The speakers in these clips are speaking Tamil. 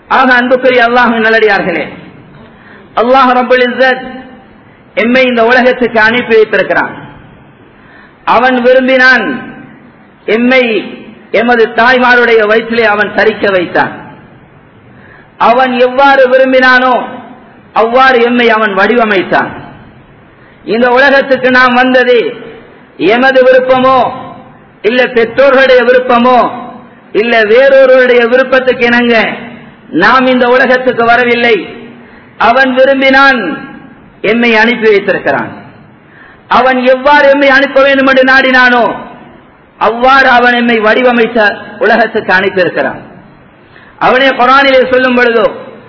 ஆக அன்புக்குரிய அல்லாஹ் நல்லடியார்களே அல்லாஹ் ரபுல் இஸ்ஸத் எம்மை இந்த உலகத்துக்கு அனுப்பி வைத்திருக்கிறான் அவன் விரும்பினான் எம்மை எமது தாய்மாருடைய வயிற்றிலே அவன் தரிக்க வைத்தான் அவன் எவ்வாறு விரும்பினானோ அவ்வாறு எம்மை அவன் வடிவமைத்தான் இந்த உலகத்துக்கு நாம் வந்தது எமது விருப்பமோ இல்ல பெற்றோர்களுடைய விருப்பமோ இல்ல வேறொருவருடைய விருப்பத்துக்கு இணங்க நாம் இந்த உலகத்துக்கு வரவில்லை அவன் விரும்பினான் எம்மை அனுப்பி வைத்திருக்கிறான் அவன் எவ்வாறு எம்மை அனுப்ப வேண்டும் என்று நாடினானோ அவ்வாறு அவன் எம்மை வடிவமைத்த உலகத்துக்கு அனுப்பியிருக்கிறான் அவனே குரானிலே சொல்லும் பொழுதோ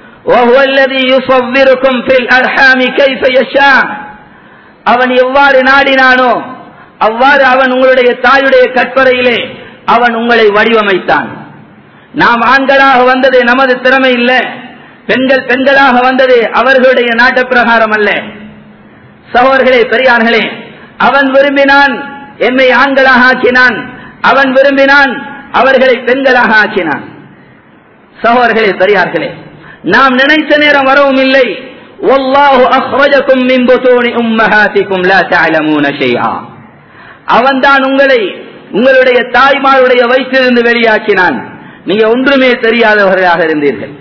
அவன் எவ்வாறு நாடினானோ அவ்வாறு அவன் உங்களுடைய தாயுடைய கற்பறையிலே அவன் உங்களை வடிவமைத்தான் நாம் ஆண்களாக வந்தது நமது திறமை இல்ல பெண்கள் பெண்களாக வந்தது அவர்களுடைய நாட்டு பிரகாரம் அல்ல சகோதர்களே பெரியார்களே அவன் விரும்பினான் எம்மை ஆண்களாக ஆக்கினான் அவன் விரும்பினான் அவர்களை பெண்களாக ஆக்கினான் சகோதர்களே பெரியார்களே நாம் நினைத்த நேரம் வரவும் இல்லை والله أخرجكم من بطون أمهاتكم لا تعلمون شيئا அவன்தான் உங்களை உங்களுடைய தாய்மாருடைய வயிற்றிலிருந்து வெளியாக்கினான் நீங்க ஒன்றுமே தெரியாதவர்களாக இருந்தீர்கள்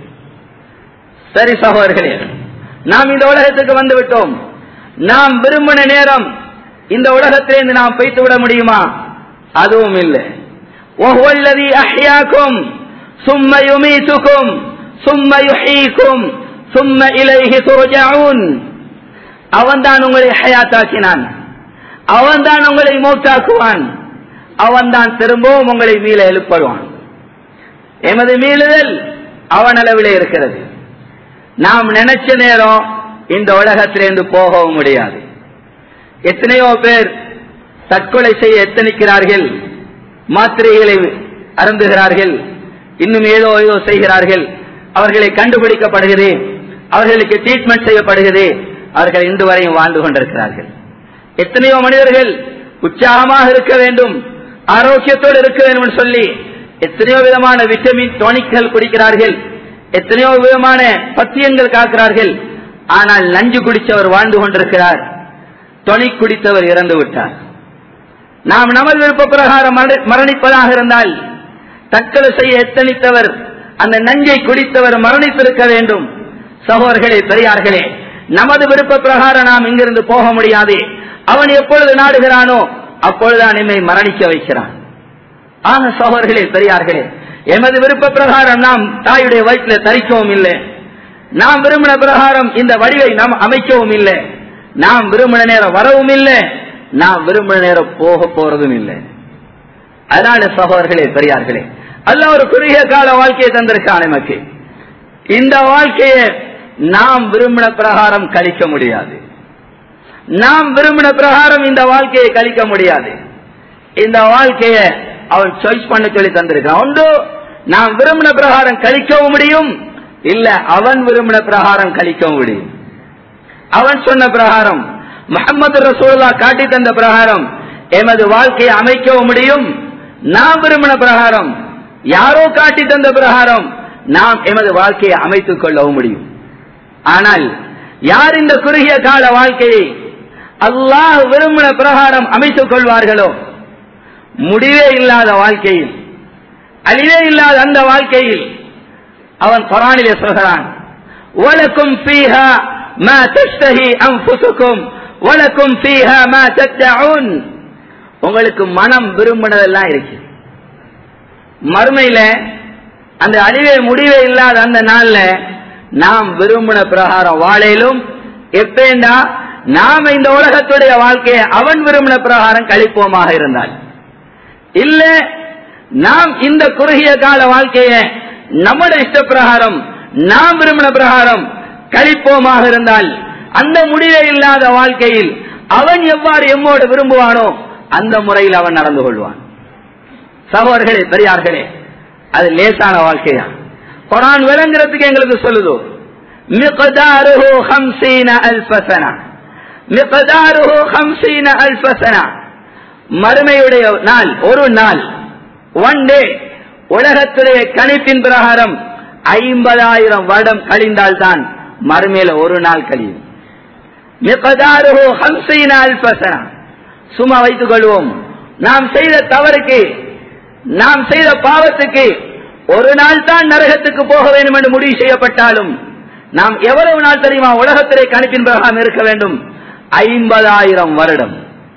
சரி சகோதரர்களே நாம் இந்த உலகத்துக்கு வந்து விட்டோம் நாம் விரும்பின நேரம் இந்த உலகத்திலிருந்து நாம் வைத்து விட முடியுமா அதுவும் இல்லை ஒவ்வொல்லதி அஹ்யாக்கும் சும்ம யுமீத்துக்கும் சும்ம யுஹீக்கும் சும்ம இலைஹி துர்ஜாவுன் அவன்தான் உங்களை ஹயாத்தாக்கினான் அவன்தான் உங்களை மூத்தாக்குவான் அவன்தான் திரும்பவும் உங்களை மீள எழுப்படுவான் எமது மீளுதல் அவன் அளவிலே இருக்கிறது நாம் நினைச்ச நேரம் இந்த உலகத்திலிருந்து போகவும் முடியாது எத்தனையோ பேர் தற்கொலை செய்ய எத்தனிக்கிறார்கள் மாத்திரைகளை அருந்துகிறார்கள் இன்னும் ஏதோ ஏதோ செய்கிறார்கள் அவர்களை கண்டுபிடிக்கப்படுகிறது அவர்களுக்கு ட்ரீட்மெண்ட் செய்யப்படுகிறது அவர்கள் இன்று வரையும் வாழ்ந்து கொண்டிருக்கிறார்கள் எத்தனையோ மனிதர்கள் உற்சாகமாக இருக்க வேண்டும் ஆரோக்கியத்தோடு இருக்க வேண்டும் என்று சொல்லி எத்தனையோ விதமான விட்டமின் டோனிக்கள் குடிக்கிறார்கள் எத்தனையோ விதமான பத்தியங்கள் காக்கிறார்கள் ஆனால் நஞ்சு குடித்தவர் வாழ்ந்து கொண்டிருக்கிறார் டொனிக் குடித்தவர் இறந்து விட்டார் நாம் நமது விருப்ப பிரகாரம் மரணிப்பதாக இருந்தால் தற்கொலை செய்ய எத்தனித்தவர் அந்த நஞ்சை குடித்தவர் மரணித்திருக்க வேண்டும் சகோதர்களே பெரியார்களே நமது விருப்ப பிரகாரம் நாம் இங்கிருந்து போக முடியாது அவன் எப்பொழுது நாடுகிறானோ அப்பொழுதுதான் நம்மை மரணிக்க வைக்கிறான் ஆக சகோதர்களே பெரியார்களே எமது விருப்ப பிரகாரம் நாம் தாயுடைய வயிற்றில் தரிக்கவும் இல்லை நாம் விரும்பின பிரகாரம் இந்த வடிவை நாம் அமைக்கவும் இல்லை நாம் விரும்பின நேரம் வரவும் இல்லை நாம் விரும்பின நேரம் போக போறதும் இல்லை அதனால சகோதர்களே பெரியார்களே அல்ல ஒரு குறுகிய கால வாழ்க்கையை தந்திருக்கான் நமக்கு இந்த வாழ்க்கையை நாம் விரும்பின பிரகாரம் கழிக்க முடியாது நாம் விரும்பின பிரகாரம் இந்த வாழ்க்கையை கழிக்க முடியாது இந்த வாழ்க்கையை அவன் சாய்ஸ் பண்ண சொல்லி தந்திருக்கான் ஒன்று நாம் விரும்பின பிரகாரம் கழிக்கவும் முடியும் இல்ல அவன் விரும்பின பிரகாரம் கழிக்கவும் முடியும் அவன் சொன்ன பிரகாரம் முகமது ரசூல்லா காட்டி தந்த பிரகாரம் எமது வாழ்க்கையை அமைக்கவும் முடியும் நாம் விரும்பின பிரகாரம் யாரோ காட்டி தந்த பிரகாரம் நாம் எமது வாழ்க்கையை அமைத்துக் கொள்ளவும் முடியும் ஆனால் யார் இந்த குறுகிய கால வாழ்க்கையை அல்லாஹ் விரும்பின பிரகாரம் அமைத்துக் கொள்வார்களோ முடிவே இல்லாத வாழ்க்கையில் அழிவே இல்லாத அந்த வாழ்க்கையில் அவன் குரானிலே சொல்கிறான் வலக்கும் ஃபீஹா மா தஷ்தஹி அன்ஃபுசுக்கும் வலக்கும் ஃபீஹா மா தத்தஊன் உங்களுக்கு மனம் விரும்பினதெல்லாம் இருக்கு மறுமையில அந்த அழிவே முடிவே இல்லாத அந்த நாள்ல நாம் விரும்பின பிரகாரம் வாழையிலும் எப்பேண்டா நாம இந்த உலகத்துடைய வாழ்க்கையை அவன் விரும்பின பிரகாரம் கழிப்போமாக இருந்தால் இல்ல நாம் இந்த குறுகிய கால வாழ்க்கையை நம்முடைய இஷ்ட பிரகாரம் நாம் விரும்பின பிரகாரம் கழிப்போமாக இருந்தால் அந்த முடிவே இல்லாத வாழ்க்கையில் அவன் எவ்வாறு எம்மோடு விரும்புவானோ அந்த முறையில் அவன் நடந்து கொள்வான் சகோதர்களே பெரியார்களே அது லேசான வாழ்க்கையா குரான் விளங்குறதுக்கு எங்களுக்கு சொல்லுதோ மிகதாருஹு ஹம்சீன அல்பசனா மிகதாருஹு ஹம்சீன அல்பசனா மறுமையுடைய நாள் ஒரு நாள் ஒன் டே உலகத்துடைய கணிப்பின் பிரகாரம் ஐம்பதாயிரம் வருடம் கழிந்தால்தான் மறுமையில ஒரு நாள் கழியும் மிகதாருஹு ஹம்சீன அல்பசனா சும்மா வைத்துக் கொள்வோம் நாம் செய்த தவறுக்கு நாம் செய்த பாவத்துக்கு ஒரு நாள் தான் நரகத்துக்கு போக வேண்டும் என்று முடிவு செய்யப்பட்டாலும் நாம் எவ்வளவு நாள் தெரியுமா உலகத்திலே கணிப்பின் பிரகாரம் இருக்க வேண்டும் ஐம்பதாயிரம் வருடம்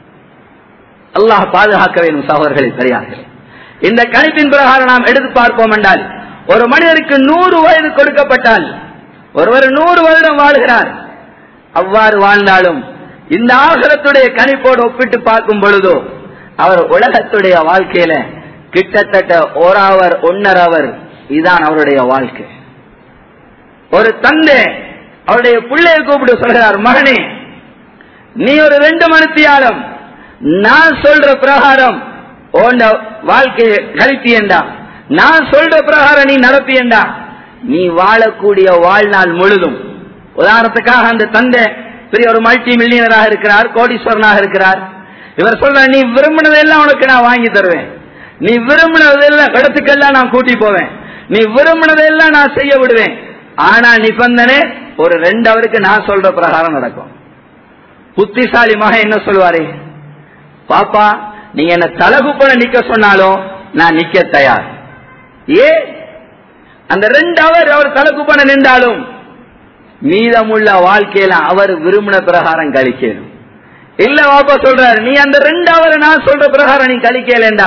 அல்லாஹ் பாதுகாக்க வேண்டும் சகோதரர்களை பெரியார்கள் இந்த கணிப்பின் பிரகாரம் நாம் எடுத்து பார்ப்போம் என்றால் ஒரு மனிதருக்கு நூறு வயது கொடுக்கப்பட்டால் ஒருவர் நூறு வருடம் வாழ்கிறார் அவ்வாறு வாழ்ந்தாலும் இந்த ஆகரத்துடைய கணிப்போடு ஒப்பிட்டு பார்க்கும் பொழுதோ அவர் உலகத்துடைய வாழ்க்கையில கிட்டத்தட்ட ஒரு அவர் ஒன்னரை அவர் இதுதான் அவருடைய வாழ்க்கை ஒரு தந்தை அவருடைய பிள்ளையை கூப்பிட்டு சொல்கிறார் மகனே நீ ஒரு ரெண்டு மணித்தியாலம் நான் சொல்ற பிரகாரம் உன்ட வாழ்க்கையை கழிப்பியண்டா நான் சொல்ற பிரகாரம் நீ நடப்பியண்டா நீ வாழக்கூடிய வாழ்நாள் முழுதும் உதாரணத்துக்காக அந்த தந்தை பெரிய ஒரு மல்டி மில்லியனராக இருக்கிறார் கோடீஸ்வரனாக இருக்கிறார் இவர் சொல்ற நீ விரும்பினதெல்லாம் உனக்கு நான் வாங்கி தருவேன் நீ விரும்பினதெல்லாம் இடத்துக்கெல்லாம் நான் கூட்டி போவேன் நீ விரும்பினதெல்லாம் நான் செய்ய விடுவேன் ஆனா நிபந்தனை ஒரு ரெண்டு அவருக்கு நான் சொல்ற பிரகாரம் நடக்கும் புத்திசாலி மகன் என்ன சொல்லுவாரு பாப்பா நீங்க என்ன தலகுப்பட நிக்க சொன்னாலும் நான் நிக்க தயார் ஏ அந்த ரெண்டு அவர் அவர் தலகுப்பட நின்றாலும் மீதமுள்ள வாழ்க்கையில அவர் விரும்பின பிரகாரம் கழிக்கணும் இல்ல வாப்பா சொல்றாரு நீ அந்த ரெண்டு அவர் நான் சொல்ற பிரகாரம் நீ கழிக்கலண்டா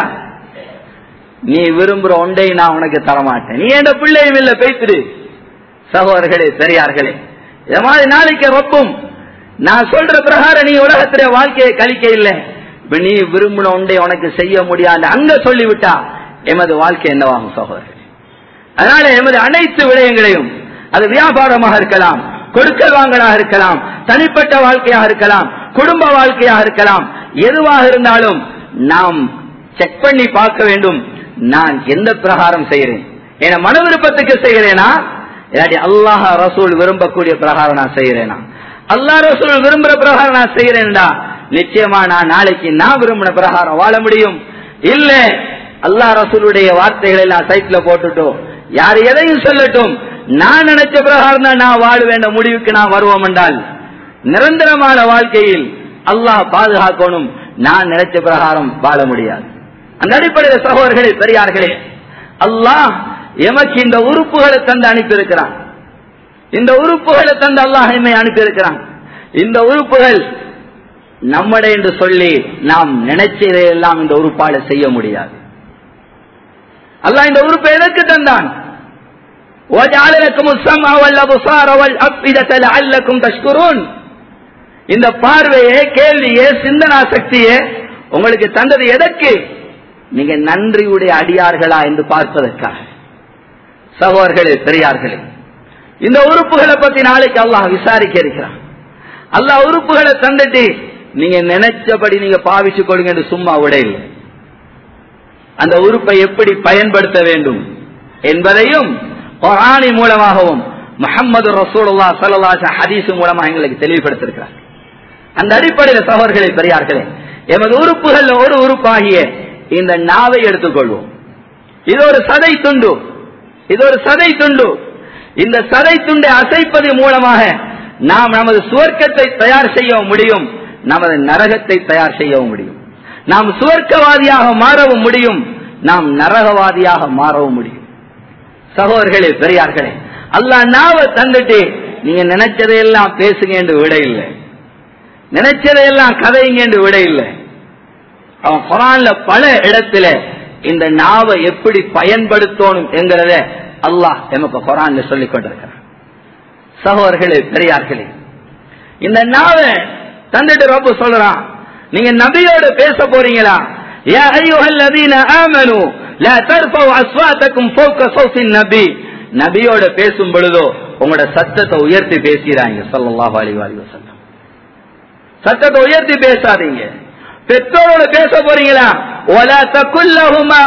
நீ விரும்புற ஒன்றை நான் உனக்கு தரமாட்டேன் நீ என் பிள்ளையும் இல்ல பேசுடு சகோதரர்களே பெரியார்களே இது மாதிரி நாளைக்கு ரொப்பும் நான் சொல்ற பிரகாரம் நீ உலகத்தில வாழ்க்கையை கழிக்க இல்லை இப்ப நீ விரும்பின ஒன்றை உனக்கு செய்ய முடியாது அங்க சொல்லிவிட்டா எமது வாழ்க்கை என்னவாகும் சகோதரர்களே அதனால எமது அனைத்து விடயங்களையும் அது வியாபாரமாக இருக்கலாம் கொடுக்கல் வாங்கலாக இருக்கலாம் தனிப்பட்ட வாழ்க்கையாக இருக்கலாம் குடும்ப வாழ்க்கையாக இருக்கலாம் எதுவாக இருந்தாலும் நாம் செக் பண்ணி பார்க்க வேண்டும் நான் எந்த பிரகாரம் செய்கிறேன் என மன விருப்பத்துக்கு செய்கிறேனா இல்லாட்டி அல்லாஹ் ரசூல் விரும்பக்கூடிய பிரகாரம் நான் செய்கிறேனா அல்லாஹ் ரசூல் விரும்புற பிரகாரம் நான் செய்கிறேன்டா நிச்சயமா நான் நாளைக்கு நான் விரும்பின பிரகாரம் வாழ முடியும் இல்ல அல்லாஹ் ரசூலுடைய வார்த்தைகளை எல்லாம் சைட்ல போட்டுட்டோம் யார் எதையும் சொல்லட்டும் நான் நினைச்ச பிரகாரம் தான் நான் வாழ வேண்ட முடிவுக்கு நான் வருவோம் என்றால் நிரந்தரமான வாழ்க்கையில் அல்லாஹ் பாதுகாக்கணும் நான் நினைச்ச பிரகாரம் வாழ முடியாது அந்த அடிப்படையில் சகோதரர்களே பெரியார்களே அல்லாஹ் எமக்கு இந்த உறுப்புகளை தந்து அனுப்பியிருக்கிறான் இந்த உறுப்புகளை தந்து அல்லாஹ் எம்மை அனுப்பியிருக்கிறான் இந்த உறுப்புகள் நம்முடைய என்று சொல்லி நாம் நினைச்சதையெல்லாம் இந்த உறுப்பால செய்ய முடியாது அல்லாஹ் இந்த உறுப்பை எதற்கு தந்தான் وَجَعَلَ لَكُمُ السَّمْعَ وَالْأَبْصَارَ وَالْأَفْئِدَةَ لَعَلَّكُمْ تَشْكُرُونَ இந்த பார்வையே கேள்வியே சிந்தனா சக்தியே உங்களுக்கு தந்தது எதற்கு நீங்க நன்றியுடைய அடியார்களா என்று பார்ப்பதற்காக சகோதர்களே பெரியார்களே இந்த உறுப்புகளை பத்தி நாளைக்கு அல்லாஹ் விசாரிக்க இருக்கிறான் அல்லாஹ் உறுப்புகளை தந்துட்டு நீங்க நினைச்சபடி நீங்க பாவிச்சு கொடுங்க என்று சும்மா விடையில்லை அந்த உறுப்பை எப்படி பயன்படுத்த வேண்டும் என்பதையும் குரானி மூலமாகவும் முகமது ரசூலுல்லா சல்லாஹ் ஹதீஸ் மூலமாக எங்களுக்கு தெளிவுபடுத்திருக்கிறார் அந்த அடிப்படையில் சகோதரர்களே பெரியார்களே எமது உறுப்புகள் ஒரு உறுப்பாகிய இந்த நாவை எடுத்துக்கொள்வோம் இது ஒரு சதை துண்டு இது ஒரு சதை துண்டு இந்த சதை துண்டை அசைப்பது மூலமாக நாம் நமது சுவர்க்கத்தை தயார் செய்ய முடியும் நமது நரகத்தை தயார் செய்யவும் முடியும் நாம் சுவர்க்கவாதியாக மாறவும் முடியும் நாம் நரகவாதியாக மாறவும் முடியும் சகோதரர்களே பெரியார்களே அல்லா நாவ தந்துட்டு நீங்க நினைச்சதையெல்லாம் பேசுங்க என்று விட இல்லை நினைச்சதையெல்லாம் கதைங்க என்று விட இல்லை அவன் குரான்ல பல இடத்துல இந்த நாவை எப்படி பயன்படுத்தணும் என்கிறத அல்லாஹ் எமக்கு குரான்ல சொல்லிக் கொண்டிருக்கிறான் சகோதரர்களே பெரியார்களே இந்த நாவை தந்துட்டு ரொம்ப சொல்றான் நீங்க நபியோட பேச போறீங்களா يا أيها الذين آمنوا لا ترفعوا أصواتكم فوق صوت النبي நபியோட பேசும் பொழுதோ உங்களோட சத்தத்தை உயர்த்தி பேசுகிறாங்க சல்லாஹு அலி அலி வசல்லம் சத்தத்தை உயர்த்தி பேசாதீங்க பெற்றோரோட பேச போறீங்களா ஒலா தக்குல்லஹுமா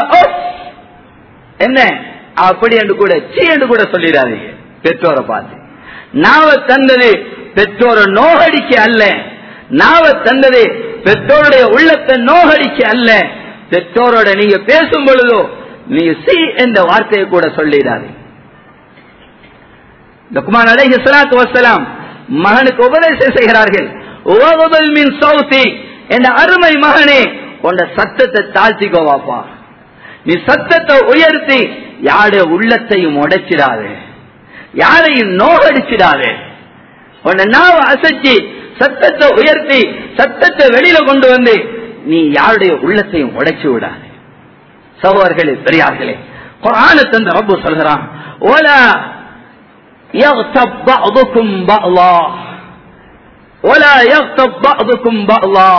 என்ன அப்படி என்று கூட சி என்று கூட சொல்லிடாதீங்க பெற்றோரை பார்த்து நாவ தந்தது பெற்றோரை நோகடிக்க அல்ல நாவ தந்தது பெற்றோருடைய உள்ளத்தை நோகடிக்க அல்ல பெற்றோரோட நீங்க பேசும் பொழுதோ நீங்க சி என்ற வார்த்தையை கூட சொல்லிடாதீங்க லுக்மான் அலைஹி ஸலாத்து வஸ்ஸலாம் மகனுக்கு உபதேசம் செய்கிறார்கள் உவகுபல் மின் சௌதி என்ற அருமை மகனே உண்ட சத்தத்தை தாழ்த்திக்கோ வாப்பா நீ சத்தத்தை உயர்த்தி யாருடைய உள்ளத்தையும் உடைச்சிடாதே யாரையும் நோகடிச்சிடாதே உன்னை நாவ அசைச்சு சத்தத்தை உயர்த்தி சத்தத்தை வெளியில கொண்டு வந்து நீ யாருடைய உள்ளத்தையும் உடைச்சு விடாதே சகோதரர்களே பெரியார்களே குரான தந்த ரப்பு சொல்கிறான் ஓலா يغتب بعضكم بعضا ولا يغتب بعضكم بعضا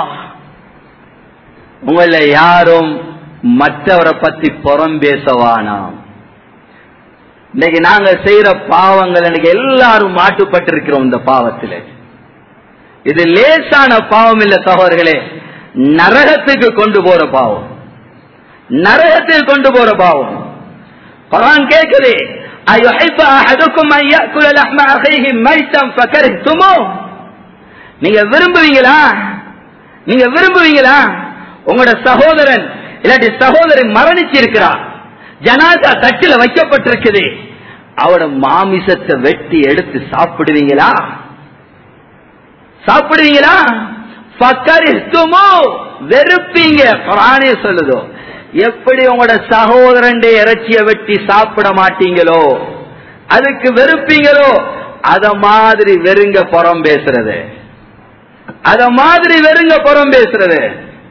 உங்களை யாரும் மற்றவரை பத்தி புறம் பேசவானாம் இன்னைக்கு நாங்க செய்யற பாவங்கள் இன்னைக்கு எல்லாரும் மாட்டுப்பட்டிருக்கிறோம் இந்த பாவத்தில் இது லேசான பாவம் இல்ல சகோதரர்களே நரகத்துக்கு கொண்டு போற பாவம் நரகத்தில் கொண்டு போற பாவம் குரான் கேக்குது أيحب أحدكم أن يأكل لحم أخيه ميتا فكرهتموه நீங்க விரும்புவீங்களா நீங்க விரும்புவீங்களா உங்களோட சகோதரன் இல்லாட்டி சகோதரன் மரணிச்சிருக்கிறார் ஜனாதா தட்டில வைக்கப்பட்டிருக்குது அவட மாமிசத்தை வெட்டி எடுத்து சாப்பிடுவீங்களா சாப்பிடுவீங்களா பக்கரித்துமோ வெறுப்பீங்க குரானே சொல்லுதோ எப்படி உங்களோட சகோதரன் இறைச்சிய வெட்டி சாப்பிட மாட்டீங்களோ அதுக்கு வெறுப்பீங்களோ அத மாதிரி வெறுங்க புறம் பேசுறது அத மாதிரி வெறுங்க புறம் பேசுறது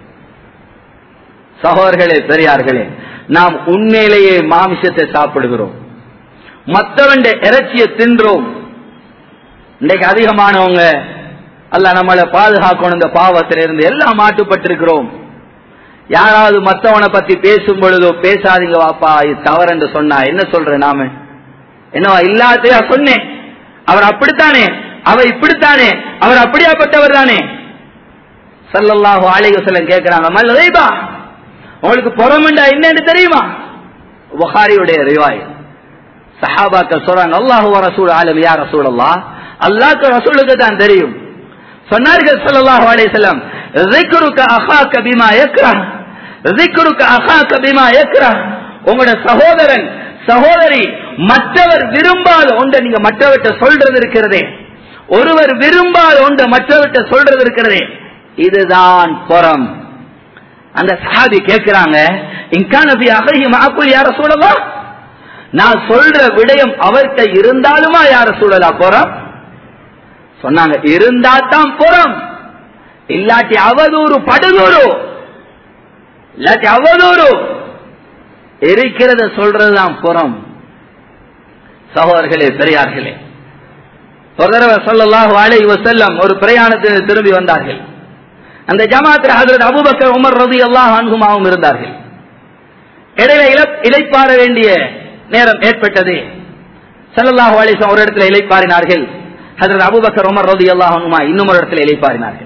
சகோதரர்களே பெரியார்களே நாம் உண்மையிலேயே மாமிசத்தை சாப்பிடுகிறோம் மற்றவன் இறைச்சியை தின்றோம் இன்னைக்கு அதிகமானவங்க அல்ல நம்மளை பாதுகாக்கணும் இந்த பாவத்திலிருந்து எல்லாம் மாட்டுப்பட்டிருக்கிறோம் யாராவது மத்தவனை பத்தி பேசும் பொழுதோ பேசாதீங்க வாப்பா இது தவறு என்று சொன்னா என்ன சொல்ற நாம என்னவா இல்லாதையா சொன்னேன் அவர் அப்படித்தானே அவர் இப்படித்தானே அவர் அப்படியாப்பட்டவர் தானே சல்லல்லாஹு அலைஹி வஸல்லம் கேக்குறாங்க மல் ரைபா உங்களுக்கு புறமெண்டா என்னன்னு தெரியுமா புகாரியுடைய ரிவாய் சஹாபாக்கள் சொல்றாங்க அல்லாஹு ரசூல் ஆலம் யா ரசூல் அல்லாஹ் அல்லாஹ்க்கு ரசூலுக்கு தான் தெரியும் சொன்னார்கள் ஸல்லல்லாஹு அலைஹி வஸல்லம் ذكرك اخاك بما يكره ذكرك اخاك بما يكره உங்களோட சகோதரன் சகோதரி மற்றவர் விரும்பாத ஒன்றை நீங்க மற்றவர்கிட்ட சொல்றது இருக்கிறதே ஒருவர் விரும்பாத ஒன்றை மற்றவர்கிட்ட சொல்றது இருக்கிறதே இதுதான் புறம் அந்த சஹாபி கேட்கிறாங்க இன்கானபி அகஹி மாக்குல் யார சூழலாம் நான் சொல்ற விடயம் அவர்கிட்ட இருந்தாலுமா யார சூழலா புறம் சொன்னாங்க இருந்தா தான் புறம் இல்லாட்டி அவதூறு படுதூறு இல்லாட்டி அவதூறு இருக்கிறத சொல்றதுதான் புறம் சகோதரர்களே பெரியார்களே ஒரு தடவை சொல்லலாஹு அலை வசல்லம் ஒரு பிரயாணத்தில் திரும்பி வந்தார்கள் அந்த ஜமாத்தில் ஹசரத் அபுபக்கர் உமர் ரதி அல்லாஹ் அன்குமாவும் இருந்தார்கள் இடையில இழப்- இளைப்பாற வேண்டிய நேரம் ஏற்பட்டது சல்லல்லாஹு அலிஸ்லாம் ஒரு இடத்துல இளைப்பாறினார்கள் ஹசரத் அபுபக்கர் உமர் ரதி அல்லாஹ் அன்குமா இன்னும் ஒரு இடத்துல இளைப்பாறினார்கள்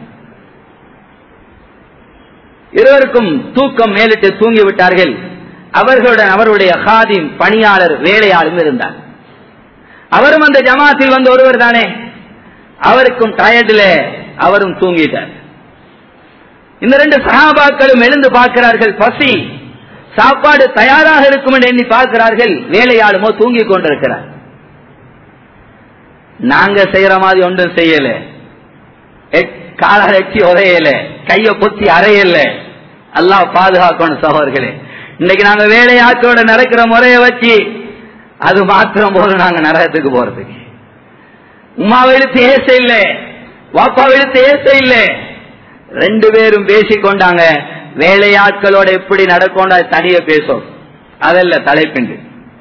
இருவருக்கும் தூக்கம் மேலிட்டு தூங்கி விட்டார்கள் அவர்களுடன் அவருடைய ஹாதிம் பணியாளர் வேலையாளும் இருந்தார் அவரும் அந்த ஜமாத்தில் வந்த ஒருவர் தானே அவருக்கும் டயர்டில் அவரும் தூங்கிட்டார் இந்த ரெண்டு சகாபாக்களும் எழுந்து பார்க்கிறார்கள் பசி சாப்பாடு தயாராக இருக்கும் என்று எண்ணி பார்க்கிறார்கள் வேலையாளுமோ தூங்கிக் கொண்டிருக்கிறார் நாங்க செய்யற மாதிரி ஒன்றும் செய்யல எட்- காலால் எட்டி உரையல கைய பொத்தி அறையல அல்லாஹ் பாதுகாக்கணும் சகோதரர்களே இன்னைக்கு நாங்க வேலையாட்களோட நடக்கிற முறைய வச்சு அது மாத்திரம் போதும் நாங்க நரகத்துக்கு போறதுக்கு உமாவை இழுத்து ஏச இல்ல வாப்பாவை இழுத்து ஏச இல்ல ரெண்டு பேரும் பேசிக் கொண்டாங்க வேலையாட்களோட எப்படி நடக்கணும் அது தனிய பேசும் அதல்ல தலைப்பிண்டு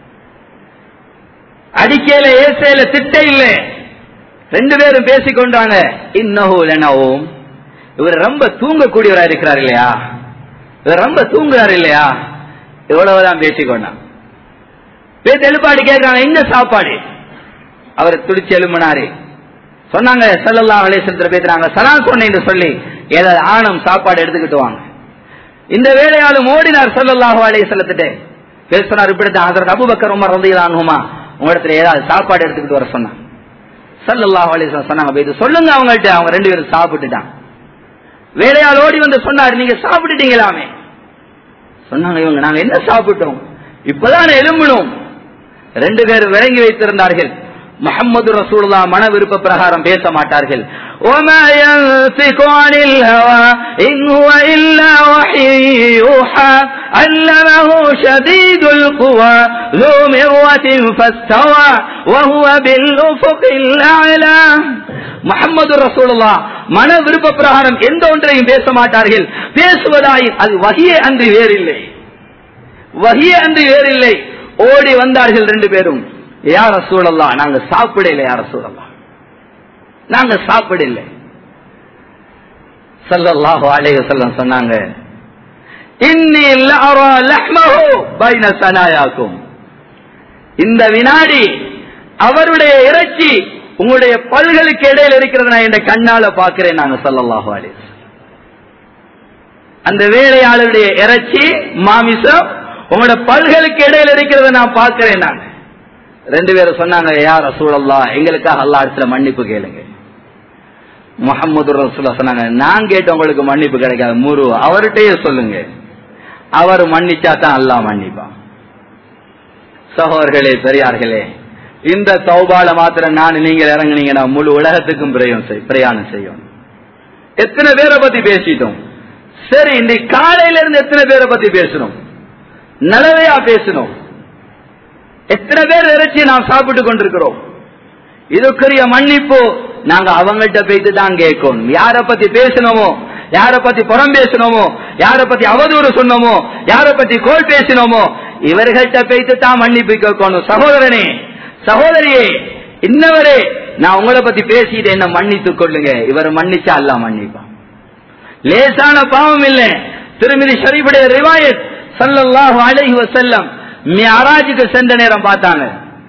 அடிக்கையில ஏசையில திட்ட இல்ல ரெண்டு பேரும் பேசிக் கொண்டாங்க இன்னஹு லனவும் இவர் ரொம்ப தூங்கக்கூடியவரா இருக்கிறார் இல்லையா இவர் ரொம்ப தூங்குறாரு இல்லையா இவ்வளவுதான் பேசிக்கொண்டான் பேசி எழுப்பாடு கேட்கிறாங்க என்ன சாப்பாடு அவர் துடிச்சு எழும்பினாரு சொன்னாங்க சல்லல்லா அலேசத்துல பேசுறாங்க சலாம் சொன்னேன் சொல்லி ஏதாவது ஆணம் சாப்பாடு எடுத்துக்கிட்டு வாங்க இந்த வேலையாலும் ஓடினார் சல்லல்லாஹு அலைஹி செல்லத்துட்டு பேசுனார் இப்படித்தான் அதற்கு அபுபக்கர் உமர் ரந்தியலானுமா உங்களிடத்துல ஏதாவது சாப்பாடு எடுத்துக்கிட்டு வர சொன்னாங்க சல்லல்லாஹு அலைஹி வஸல்லம் சொன்னாங்க "அப்ப இது சொல்லுங்க அவங்கள்ட்ட அவங்க ரெண்டு பேரும் சாப்பிட்டுட்டாங்க வேலையால் ஓடி வந்து சொன்னார் நீங்க சாப்பிட்டுட்டீங்களாமே சொன்னாங்க இவங்க நாங்க என்ன சாப்பிட்டோம் இப்பதான் எழும்பணும் ரெண்டு பேரும் விளங்கி வைத்திருந்தார்கள் முகமது ரசூலுல்லா மன விருப்ப பிரகாரம் பேச மாட்டார்கள் وما ينطق عن الهوى إن هو إلا وحي يوحى علمه شديد القوى ذو مرة فاستوى وهو بالأفق الأعلى முகமது ரசூலுல்லா மன விருப்ப பிரகாரம் எந்த ஒன்றையும் பேச மாட்டார்கள் பேசுவதாயின் அது வகியே அன்று வேறில்லை வகியே அன்று வேறில்லை ஓடி வந்தார்கள் ரெண்டு பேரும் யார சூழல்லா நாங்க சாப்பிடல யார சூழல்லா நாங்க சாப்பிடல சல்லல்லாஹு அலைஹி வஸல்லம் சொன்னாங்க இன்னி லஅரா லஹ்மஹு பைன சனாயாக்கும் இந்த வினாடி அவருடைய இறைச்சி உங்களுடைய பல்களுக்கு இடையில இருக்கிறது நான் என் கண்ணால பாக்குறேன் நாங்க சல்லல்லாஹு அலைஹி வஸல்லம். அந்த வேலையாளருடைய இறைச்சி மாமிசம் உங்களோட பல்களுக்கு இடையில இருக்கிறத நான் பார்க்கிறேன் நான் ரெண்டு பேரும் சொன்னாங்க யார் ரசூலல்லா எங்களுக்காக அல்லா இடத்துல மன்னிப்பு கேளுங்க முகமது ரசூலா சொன்னாங்க நான் கேட்ட உங்களுக்கு மன்னிப்பு கிடைக்காது முரு அவர்கிட்டயே சொல்லுங்க அவர் மன்னிச்சா தான் அல்லாஹ் மன்னிப்பான் சகோதரர்களே பெரியார்களே இந்த சௌபால மாத்திரம் நான் நீங்கள் இறங்குனீங்கன்னா முழு உலகத்துக்கும் பிரயம் செய்- பிரயாணம் செய்யும் எத்தனை பேரை பத்தி பேசிட்டோம் சரி இன்னைக்கு காலையில இருந்து எத்தனை பேரை பத்தி பேசணும் நல்லதையா பேசணும் எத்தனை பேர் இறைச்சி நாம் சாப்பிட்டு கொண்டிருக்கிறோம் இதுக்குரிய மன்னிப்பு நாங்க அவங்கள்ட்ட போயிட்டு தான் கேட்கணும் யார பத்தி பேசணுமோ யார பத்தி புறம் பேசணுமோ யார பத்தி அவதூறு சொன்னோமோ யார பத்தி கோல் பேசினோமோ இவர்கள்ட்ட போயிட்டு தான் மன்னிப்பு கேட்கணும் சகோதரனே சகோதரியே இன்னவரே நான் உங்களை பத்தி பேசிட்டு என்ன மன்னித்துக் கொள்ளுங்க இவர் மன்னிச்சா அல்ல மன்னிப்பான் லேசான பாவம் இல்ல திருமதி ஷரீஃபுடைய ரிவாயத் ஸல்லல்லாஹு அலைஹி வஸல்லம் மியராஜுக்கு சென்ற நேரம் பார்த்தாங்க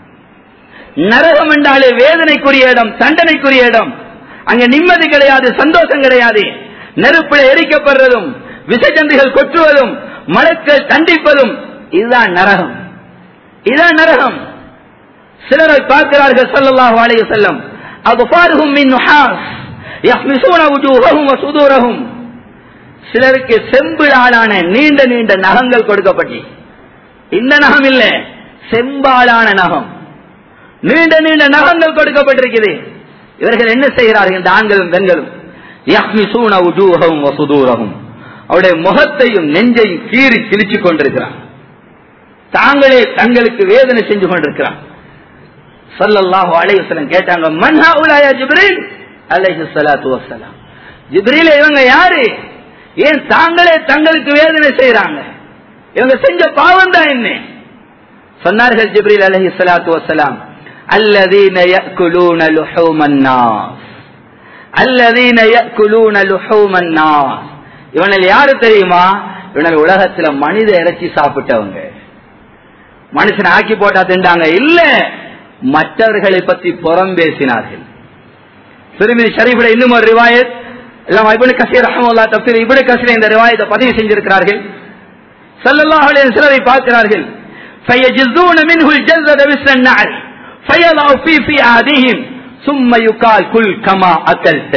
நரகம் என்றாலே வேதனைக்குரிய இடம் தண்டனைக்குரிய இடம் அங்க நிம்மதி கிடையாது சந்தோஷம் கிடையாது நெருப்பில் எரிக்கப்படுறதும் விஷஜந்துகள் கொற்றுவதும் மலக்கள் தண்டிப்பதும் இதுதான் நரகம் இதுதான் நரகம் சிலரை பார்க்கிறார்கள் ஸல்லல்லாஹு அலைஹி வஸல்லம் அபஃபாருஹும் மின் நுஹாஸ் யஹ்மிசூன வுஜூஹஹும் வ சுதூரஹும் சிலருக்கு செம்பிலாலான நீண்ட நீண்ட நகங்கள் கொடுக்கப்பட்டு இந்த நகம் இல்ல செம்பாலான நகம் நீண்ட நீண்ட நகங்கள் கொடுக்கப்பட்டிருக்குது இவர்கள் என்ன செய்கிறார்கள் இந்த ஆண்களும் பெண்களும் யஹ்மிசூன வுஜூஹஹும் வ சுதூரஹும் அவருடைய முகத்தையும் நெஞ்சையும் கீறி கிழிச்சுக் கொண்டிருக்கிறார் தாங்களே தங்களுக்கு வேதனை செஞ்சு கொண்டிருக்கிறார் ஸல்லல்லாஹு அலைஹி வஸல்லம் கேட்டாங்க மன் ஹவுலாயா ஜிப்ரீல் அலைஹி ஸலாத்து வஸலாம் ஜிப்ரீல் இவங்க யாரு ஏன் தாங்களே தங்களுக்கு வேதனை செய்றாங்க இவங்க செஞ்ச பாவம் தான் என்ன சொன்னார்கள் ஜிப்ரீல் அலைஹி ஸலாத்து வஸலாம் الذين يأكلون لحوم الناس الذين يأكلون لحوم الناس இவனில் யாரு தெரியுமா இவனில் உலகத்துல மனித இறைச்சி சாப்பிட்டவங்க மனுஷனை ஆக்கி போட்டா திண்டாங்க இல்ல மற்றவர்களை பத்தி புறம் பேசினார்கள் திருமதி ஷரீஃபுட இன்னும் ஒரு ரிவாயத் எல்லாம் இபுனு கசீர் ரஹமுல்லா தப்சீர் இபுனு கசீர் இந்த ரிவாயத்தை பதிவு செஞ்சிருக்கிறார்கள் ஸல்லல்லாஹு அலைஹி வஸல்லம் சிலரை பார்க்கிறார்கள் فيجزون منه الجزة مثل النعل فيضع في في عادهم ثم يقال كل كما أكلت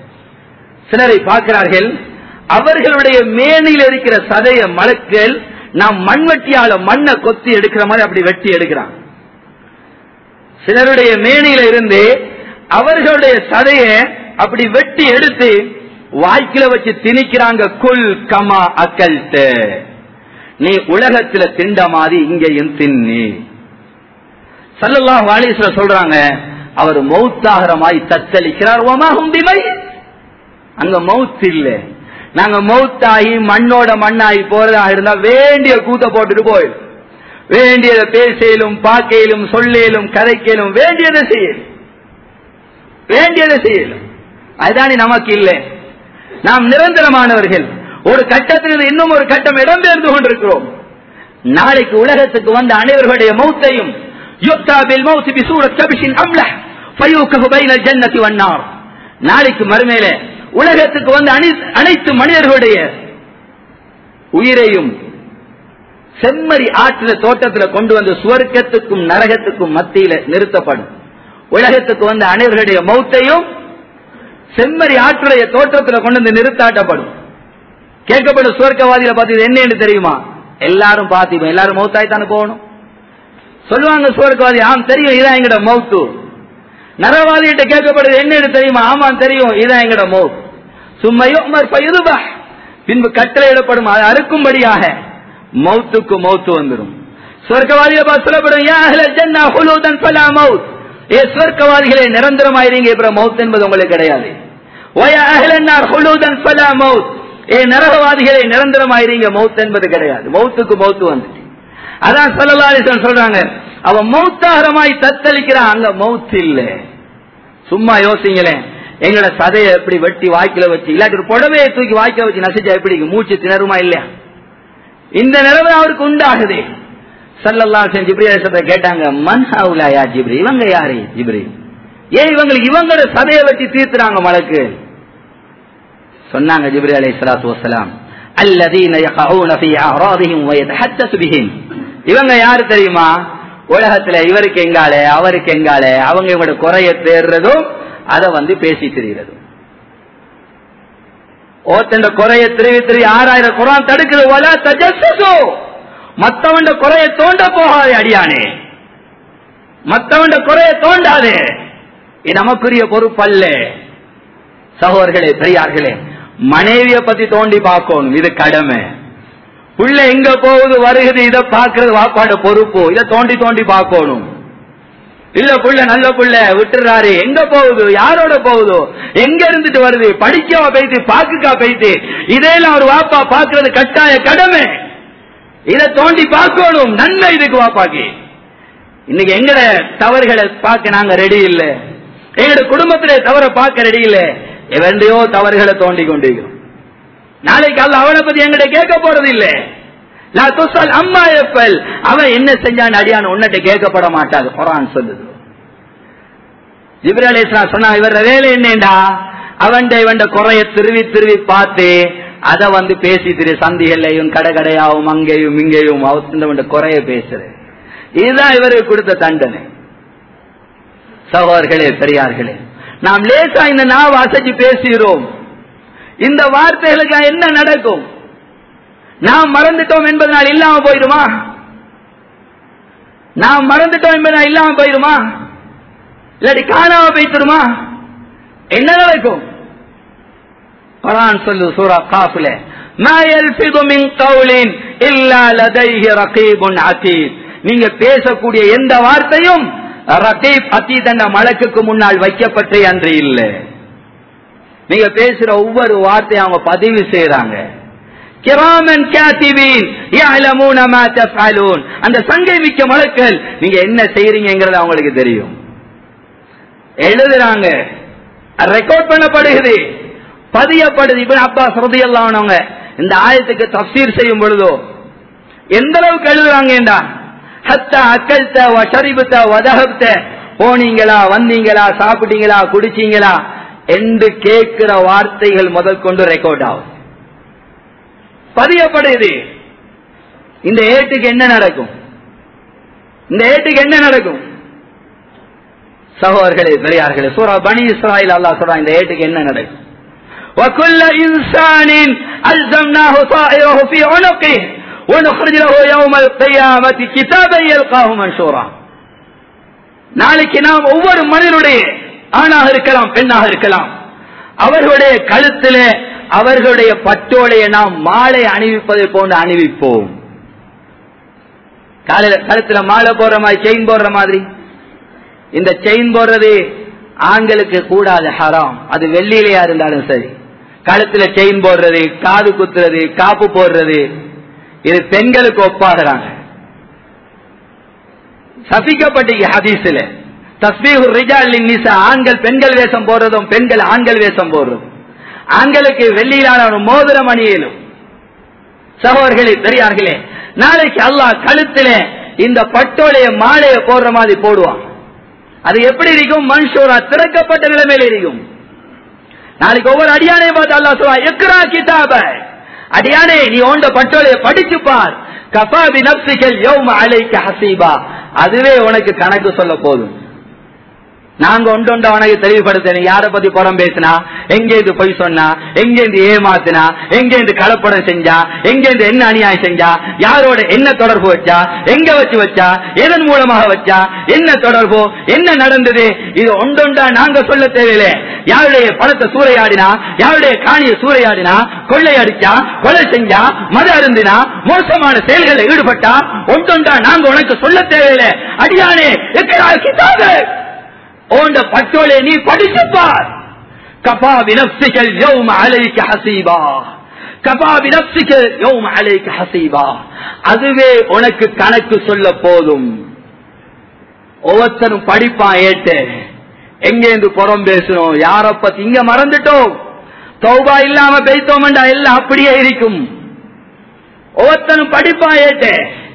சிலரை பார்க்கிறார்கள் அவர்களுடைய மேனில் இருக்கிற சதைய மலக்கள் நாம் மண்வெட்டியால மண்ணை கொத்தி எடுக்கிற மாதிரி அப்படி வெட்டி எடுக்கிறான் சிலருடைய மேனியில இருந்து அவர்களுடைய சதைய அப்படி வெட்டி எடுத்து வாய்க்கில வச்சு திணிக்கிறாங்க குல் கமா அக்கல்ட்ட நீ உலகத்துல திண்ட மாதிரி இங்கேயும் தின்னி சல்லல்லாஹு அலைஹி வஸல்லம் சொல்றாங்க அவர் மௌத்தாகிற மாதிரி தத்தளிக்கிறார் ஒமாகும் பிமை அங்க மவுத் இல்ல நாங்க மௌத்தாகி மண்ணோட மண்ணாகி போறதா இருந்தா வேண்டிய கூத்த போட்டுட்டு போயிடும் வேண்டியதை பேசலும் பார்க்கலும் சொல்லேலும் கதைக்கலும் வேண்டியதை செய்யலும் வேண்டியதை செய்யலும் அதுதானே நமக்கு இல்லை நாம் நிரந்தரமானவர்கள் ஒரு கட்டத்திலிருந்து இன்னும் ஒரு கட்டம் இடம்பெயர்ந்து கொண்டிருக்கிறோம் நாளைக்கு உலகத்துக்கு வந்த அனைவர்களுடைய மௌத்தையும் யுக்தா பில் மௌத் பிசூரத் கபிஷின் அம்லஹ் ஃபயூகஹு பைனல் ஜன்னதி வன்னார் நாளைக்கு மறுமையில உலகத்துக்கு வந்த அனை- அனைத்து மனிதர்களுடைய உயிரையும் செம்மறி ஆற்றுல தோட்டத்துல கொண்டு வந்து சுவர்க்கத்துக்கும் நரகத்துக்கும் மத்தியில நிறுத்தப்படும் உலகத்துக்கு வந்த அனைவர்களுடைய மௌத்தையும் செம்மறி ஆற்றுடைய தோட்டத்துல கொண்டு வந்து நிறுத்தாட்டப்படும் கேட்கப்படும் சுவர்க்கவாதியில பார்த்து என்னன்னு தெரியுமா எல்லாரும் பார்த்திப்போம் எல்லாரும் மௌத்தாய் தானே போகணும் சொல்லுவாங்க சுவர்க்கவாதி ஆம் தெரியும் இதான் எங்கட மௌத்து நரவாதிகிட்ட கேட்கப்படுது என்னன்னு தெரியுமா ஆமா தெரியும் இதான் எங்கட மௌத் சும்மையும் பின்பு கட்டளையிடப்படும் அதை அறுக்கும்படியாக மௌத்துக்கு மௌத்து வந்துடும் சொர்க்கவாதிகளை பார்த்து சொல்லப்படும் யா அஹ்லல் ஜன்னா ஹுலூதன் ஃபலா மௌத் ஏ சொர்க்கவாதிகளே நிரந்தரமாயிருங்க இப்ப மௌத் என்பது உங்களுக்கு கிடையாது வயா அஹ்லன் நார் ஹுலூதன் ஃபலா மௌத் ஏ நரகவாதிகளே நிரந்தரமாயிருங்க மௌத் என்பது கிடையாது மௌத்துக்கு மௌத்து வந்துட்டு அதான் ஸல்லல்லாஹு அலைஹி வஸல்லம் சொல்றாங்க அவன் மௌத்தாகரமாய் தத்தளிக்கிறான் அங்க மௌத் இல்ல சும்மா யோசிங்களேன் எங்களோட சதையை எப்படி வெட்டி வாய்க்கில வச்சு இல்லாட்டி ஒரு புடவையை தூக்கி வாய்க்கில வச்சு நசிச்சா எப்படி மூச்சு திணறுமா இல்லையா இந்த நிலைமை அவருக்கு உண்டாகுது சல்லல்லா ஜிப்ரி அலிசத்தை கேட்டாங்க மன் ஹவுலா யா ஜிப்ரி இவங்க யாரு ஜிப்ரி ஏன் இவங்களுக்கு இவங்களோட சதையை வெட்டி தீர்த்துறாங்க மலக்கு சொன்னாங்க ஜிப்ரி அலை சலாத்து வசலாம் الذين يقعون في أعراضهم ويتحدث بهم இவங்க யாரு தெரியுமா உலகத்துல இவருக்கு எங்காலே அவருக்கு எங்காலே அவங்க இவங்களோட குறைய தேர்றதும் அதை வந்து பேசி திரிகிறதும் ஓத்தண்ட குறைய திருவி திருவி ஆறாயிரம் குரான் தடுக்குது வல தஜஸ்ஸு மத்தவண்ட குறைய தோண்ட போகாதே அடியானே மத்தவண்ட குறைய தோண்டாதே இது நமக்குரிய பொறுப்பல்ல சகோதர்களே பெரியார்களே மனைவிய பத்தி தோண்டி பார்க்கணும் இது கடமை புள்ள எங்க போகுது வருகுது இதை பார்க்கறது வாப்பாட பொறுப்பு இதை தோண்டி தோண்டி பார்க்கணும் இல்ல புள்ள நல்ல புள்ள விட்டுறாரு எங்க போகுது யாரோட போகுதோ எங்க இருந்துட்டு வருது படிக்கவா போயிட்டு பாக்குக்கா போயிட்டு இதெல்லாம் ஒரு வாப்பா பாக்குறது கட்டாய கடமை இதை தோண்டி பார்க்கணும் நன்மை இதுக்கு வாப்பாக்கு இன்னைக்கு எங்கட தவறுகளை பார்க்க நாங்க ரெடி இல்ல எங்கட குடும்பத்திலே தவற பார்க்க ரெடி இல்ல எவன்றையோ தவறுகளை தோண்டி கொண்டிருக்கிறோம் நாளைக்கு அல்ல அவனை பத்தி எங்கிட்ட கேட்க போறது இல்ல நான் துசால் அம்மா எப்பல் அவன் என்ன செஞ்சான் அடியான் உன்னிட்ட கேட்கப்பட மாட்டாது குரான் சொல்லுது ஜிப்ரல் அலிஸ்லாம் சொன்னா இவர வேலை என்னண்டா அவன் இவன் குறைய திருவி திருவி பார்த்து அத வந்து பேசி திரு சந்திகள்லையும் கடை கடையாவும் அங்கேயும் இங்கேயும் அவன் குறைய பேசுறது இதுதான் இவருக்கு கொடுத்த தண்டனை சகோதர்களே பெரியார்களே நாம் லேசா இந்த நாவ அசைச்சு பேசுகிறோம் இந்த வார்த்தைகளுக்கு என்ன நடக்கும் நாம் மறந்துட்டோம் என்பதனால் இல்லாம போயிடுமா நாம் மறந்துட்டோம் என்பதனால் இல்லாம போயிடுமா இல்லாட்டி காணாம போய்த்துருமா என்ன நடக்கும் குரான் சொல்லு சூரா காஃபில ما يلفظ من قول الا لديه رقيب عتيد நீங்க பேசக்கூடிய எந்த வார்த்தையும் ரகீப் அத்தீத் என்ற மலக்குக்கு முன்னால் வைக்கப்பட்டே அன்று இல்லை நீங்க பேசுற ஒவ்வொரு வார்த்தையும் அவங்க பதிவு செய்யறாங்க கிராமன் காத்திபீன் يعلمون ما تفعلون அந்த சங்கை மிக்க மலக்கள் நீங்க என்ன செய்யறீங்கிறது அவங்களுக்கு தெரியும் எழுதுறாங்க ரெக்கார்ட் பண்ணப்படுகிறது பதியப்படுது இப்ப அப்பா சரதி எல்லாம் இந்த ஆயத்துக்கு தப்சீர் செய்யும் பொழுதோ எந்த அளவுக்கு எழுதுறாங்கடா ஹத்த அக்கல்த வசரிபுத்த வதகப்த போனீங்களா வந்தீங்களா சாப்பிட்டீங்களா குடிச்சீங்களா என்று கேட்கிற வார்த்தைகள் முதல் கொண்டு ரெக்கார்ட் ஆகும் பதியப்படுது இந்த ஏட்டுக்கு என்ன நடக்கும் இந்த ஏட்டுக்கு என்ன நடக்கும் சகோதரர்களே பெரியார்களே சூரா பனி இஸ்ராயில் அல்லா சொல்றா இந்த ஏட்டுக்கு என்ன நடக்கும் وكل إنسان ألزمناه طائره في عنقه ونخرج له يوم القيامة كتابا يلقاه منشورا நாளைக்கு நாம் ஒவ்வொரு மனிதனுடைய ஆணாக இருக்கலாம் பெண்ணாக இருக்கலாம் அவர்களுடைய கழுத்திலே அவர்களுடைய பட்டோடைய நாம் மாலை அணிவிப்பதை போன்று அணிவிப்போம் காலையில கழுத்துல மாலை போடுற மாதிரி செயின் போடுற மாதிரி இந்த செயின் போடுறது ஆண்களுக்கு கூடாது ஹராம் அது வெள்ளியிலையா இருந்தாலும் சரி கழுத்துல செயின் போடுறது காது குத்துறது காப்பு போடுறது இது பெண்களுக்கு ஒப்பாகிறாங்க சபிக்கப்பட்டீங்க ஹதீஸ்ல தஸ்பீஹு ரிஜால் நிசா ஆண்கள் பெண்கள் வேஷம் போடுறதும் பெண்கள் ஆண்கள் வேஷம் போடுறதும் ஆண்களுக்கு வெள்ளியிலான ஒரு மோதிரம் அணியலும் சகோதர்களே பெரியார்களே நாளைக்கு அல்லாஹ் கழுத்திலே இந்த பட்டோடைய மாலைய போடுற மாதிரி போடுவான் அது எப்படி இருக்கும் மனுஷோரா திறக்கப்பட்ட நிலைமையில இருக்கும் நாளைக்கு ஒவ்வொரு அடியானையும் பார்த்து அல்லா சொல்லுவா எக்ரா கிதாப அடியானே நீ ஓண்ட பட்டோலைய படிச்சு பார் கபா பி நப்சிகள் யௌம அலைக்க ஹசீபா அதுவே உனக்கு கணக்கு சொல்ல போதும் நாங்க ஒன்று ஒன்று அவனுக்கு தெளிவுபடுத்தணும் யார பத்தி புறம் பேசினா எங்கேருந்து பொய் சொன்னா எங்கேருந்து ஏமாத்தினா எங்கேருந்து கலப்படம் செஞ்சா எங்கேருந்து என்ன அநியாயம் செஞ்சா யாரோட என்ன தொடர்பு வச்சா எங்க வச்சு வச்சா எதன் மூலமாக வச்சா என்ன தொடர்பு என்ன நடந்தது இது ஒன்றொன்றா நாங்க சொல்ல தேவையில்லை யாருடைய பணத்தை சூறையாடினா யாருடைய காணியை சூறையாடினா கொள்ளை அடிச்சா கொலை செஞ்சா மத அருந்தினா மோசமான செயல்களில் ஈடுபட்டா ஒன்றொன்றா நாங்க உனக்கு சொல்ல தேவையில்லை அடியானே எக்கடா கிதாபு ஓண்ட பட்டோலை நீ படிச்சு பார் கபா வினப்சிகள் யௌம அலைக்கு ஹசீபா கபா வினப்சிகள் யௌம அலைக்கு ஹசீபா அதுவே உனக்கு கணக்கு சொல்ல போதும் ஒவ்வொருத்தரும் படிப்பான் ஏட்டு எங்கேந்து புறம் பேசணும் யார பத்தி இங்க மறந்துட்டோம் தௌபா இல்லாம பெய்தோம்டா எல்லாம் அப்படியே இருக்கும் ஒவ்வொருத்தனும் படிப்பான் ஏட்டு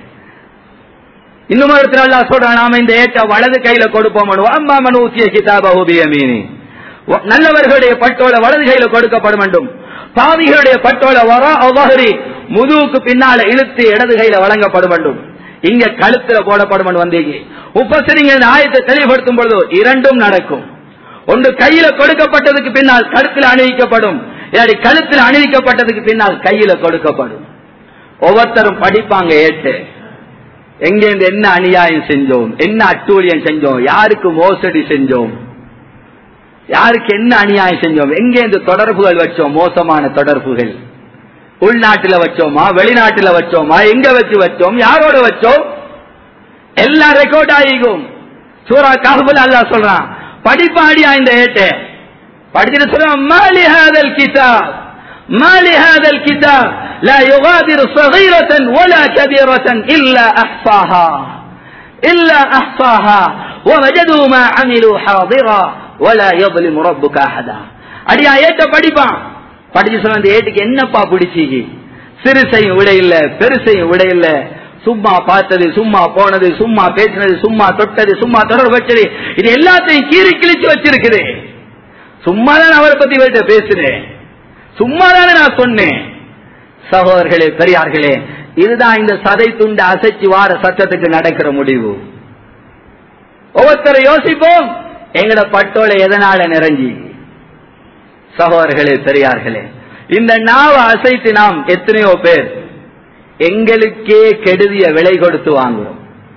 இன்னும் ஒருத்தர் அல்லா சொல்றான் நாம இந்த ஏற்ற வலது கையில கொடுப்போம் அம்மா மனு ஊசிய கிதாபி நல்லவர்களுடைய பட்டோல வலது கையில கொடுக்கப்படும் வேண்டும் பாவிகளுடைய பட்டோல வர அவ்வகரி முதுகுக்கு பின்னால இழுத்து இடது கையில வழங்கப்படும் வேண்டும் இங்க கழுத்துல போடப்படும் வந்தீங்க உபசரிங்க ஆயத்தை தெளிவுபடுத்தும் பொழுது இரண்டும் நடக்கும் ஒன்று கையில கொடுக்கப்பட்டதுக்கு பின்னால் கழுத்தில் அணிவிக்கப்படும் இல்லாட்டி கழுத்தில் அணிவிக்கப்பட்டதுக்கு பின்னால் கையில கொடுக்கப்படும் ஒவ்வொருத்தரும் படிப்பாங்க ஏற்று எங்கேருந்து என்ன அநியாயம் செஞ்சோம் என்ன அட்டூழியம் செஞ்சோம் யாருக்கு மோசடி செஞ்சோம் யாருக்கு என்ன அநியாயம் செஞ்சோம் எங்கேருந்து தொடர்புகள் வச்சோம் மோசமான தொடர்புகள் உள்நாட்டுல வச்சோமா வெளிநாட்டுல வச்சோமா எங்க வச்சு வச்சோம் யாரோட வச்சோம் எல்லாம் ரெக்கார்ட் ஆகிக்கும் சூரா காபுல் அல்லா சொல்றான் படிப்பாடியா இந்த ஏட்டை படிச்சுட்டு சொல்றான் மாலி ஹாதல் கிதாப் ما لهذا الكتاب لا يغادر صغيرة ولا كبيرة إلا أحصاها إلا أحصاها ووجدوا ما عملوا حاضرا ولا يظلم ربك أحدا அடியா ஏட்ட படிப்பான் படிச்சு சொன்ன அந்த ஏட்டுக்கு என்னப்பா பிடிச்சிக்கு சிறுசையும் விட இல்ல பெருசையும் விட இல்ல சும்மா பார்த்தது சும்மா போனது சும்மா பேசினது சும்மா தொட்டது சும்மா தொடர்பு வச்சது இது எல்லாத்தையும் கீறி கிழிச்சு வச்சிருக்குது சும்மா தான் அவரை பத்தி இவர்கிட்ட பேசுறேன் சும்மா தானே நான் சொன்னேன் சகோதரர்களே பெரியார்களே இதுதான் இந்த சதை துண்டு அசைச்சு வார சட்டத்துக்கு நடக்கிற முடிவு ஒவ்வொருத்தரை யோசிப்போம் எங்கட பட்டோலை எதனால நிறைஞ்சி சகோதரர்களே பெரியார்களே இந்த நாவை அசைத்து நாம் எத்தனையோ பேர் எங்களுக்கே கெடுதிய விலை கொடுத்து வாங்குறோம்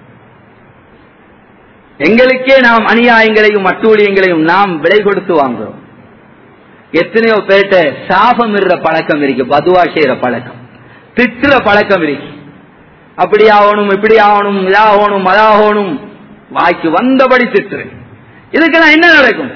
எங்களுக்கே நாம் அநியாயங்களையும் அட்டூழியங்களையும் நாம் விலை கொடுத்து வாங்குறோம் எத்தனையோ பேர்ட்ட சாபம் இருற பழக்கம் இருக்கு பதுவா செய்யற பழக்கம் திட்டுற பழக்கம் இருக்கு அப்படி ஆகணும் இப்படி ஆகணும் இதாகணும் அதாகணும் வாய்க்கு வந்தபடி திட்டு இதுக்கெல்லாம் என்ன நடக்கும்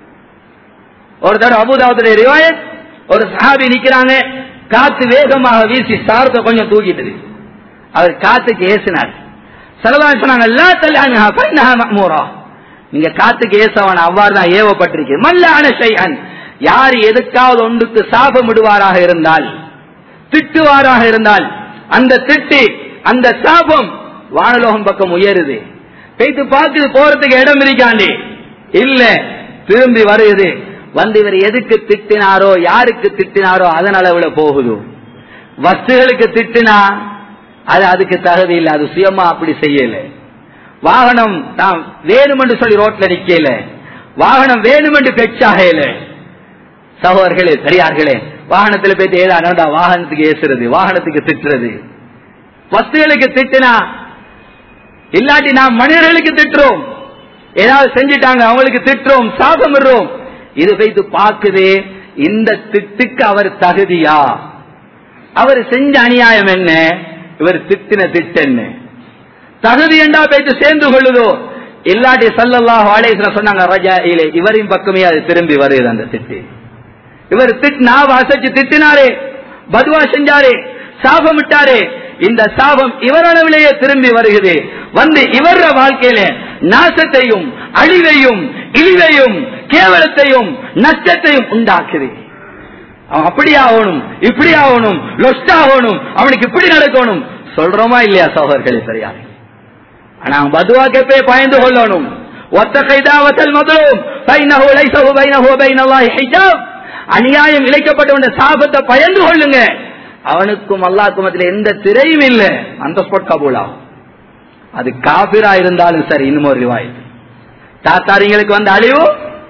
ஒரு தடவை அபுதாபுடைய ரிவாயத் ஒரு சஹாபி நிக்கிறாங்க காத்து வேகமாக வீசி சாரத்தை கொஞ்சம் தூக்கிட்டது அவர் காத்துக்கு ஏசினார் செலவாக சொன்னாங்க எல்லா தல்லாங்க நீங்க காத்துக்கு ஏசவன் அவ்வாறு தான் ஏவப்பட்டிருக்கு மல்லான ஷைஹன் யார் எதுக்காவது ஒன்றுக்கு சாபமிடுவாராக இருந்தால் திட்டுவாராக இருந்தால் அந்த திட்டு அந்த சாபம் வானலோகம் பக்கம் உயருது பேத்து பார்த்து போறதுக்கு இடம் இருக்காண்டி இல்ல திரும்பி வருது வந்து இவர் எதுக்கு திட்டினாரோ யாருக்கு திட்டினாரோ அதன் அளவுல போகுது வஸ்துகளுக்கு திட்டினா அது அதுக்கு தகுதி இல்லை அது சுயமா அப்படி செய்யல வாகனம் தான் வேணுமென்று சொல்லி ரோட்ல நிக்கல வாகனம் வேணுமென்று பெச்சாகல சகோதரர்களே பெரியார்களே வாகனத்தில் போயிட்டு ஏதா வாகனத்துக்கு ஏசுறது வாகனத்துக்கு திட்டுறது வஸ்துகளுக்கு திட்டினா இல்லாட்டி நாம் மனிதர்களுக்கு திட்டுறோம் ஏதாவது செஞ்சிட்டாங்க அவங்களுக்கு திட்டுறோம் சாபமிடுறோம் இது வைத்து பார்க்குது இந்த திட்டுக்கு அவர் தகுதியா அவர் செஞ்ச அநியாயம் என்ன இவர் திட்டின திட்டு என்ன தகுதி என்றா போயிட்டு சேர்ந்து கொள்ளுதோ இல்லாட்டி சல்லல்லாஹ் வாலேஸ்வர சொன்னாங்க ரஜா இலே இவரின் பக்கமே அது திரும்பி வருது அந்த திட்டு இவர் திட்டினா வாசச்சு திட்டினாரே பதுவா செஞ்சாரே சாபம் விட்டாரே இந்த சாபம் இவரளவிலேயே திரும்பி வருகிறது வந்து இவர வாழ்க்கையில நாசத்தையும் அழிவையும் இழிவையும் கேவலத்தையும் நஷ்டத்தையும் உண்டாக்குது அவன் அப்படி ஆகணும் இப்படி ஆகணும் லொஸ்ட் ஆகணும் அவனுக்கு இப்படி நடக்கணும் சொல்றோமா இல்லையா சோதர்களே சரியாக ஆனா பதுவாக்கு போய் பயந்து கொள்ளணும் ஒத்த கைதாவத்தல் முதலும் பைனஹு லைசஹு பைனஹு பைனல்லாஹி ஹிஜாப் அநியாயம் இழைக்கப்பட்ட சாபத்தை பயந்து கொள்ளுங்க அவனுக்கும் அல்லாஹ்க்கும் மத்தியில் எந்த திரையும் இல்லை அந்த ஸ்பாட் கபூல் ஆகும் அது காபிரா இருந்தாலும் சரி இன்னும் ஒரு ரிவாய் தாத்தாரிங்களுக்கு வந்த அழிவு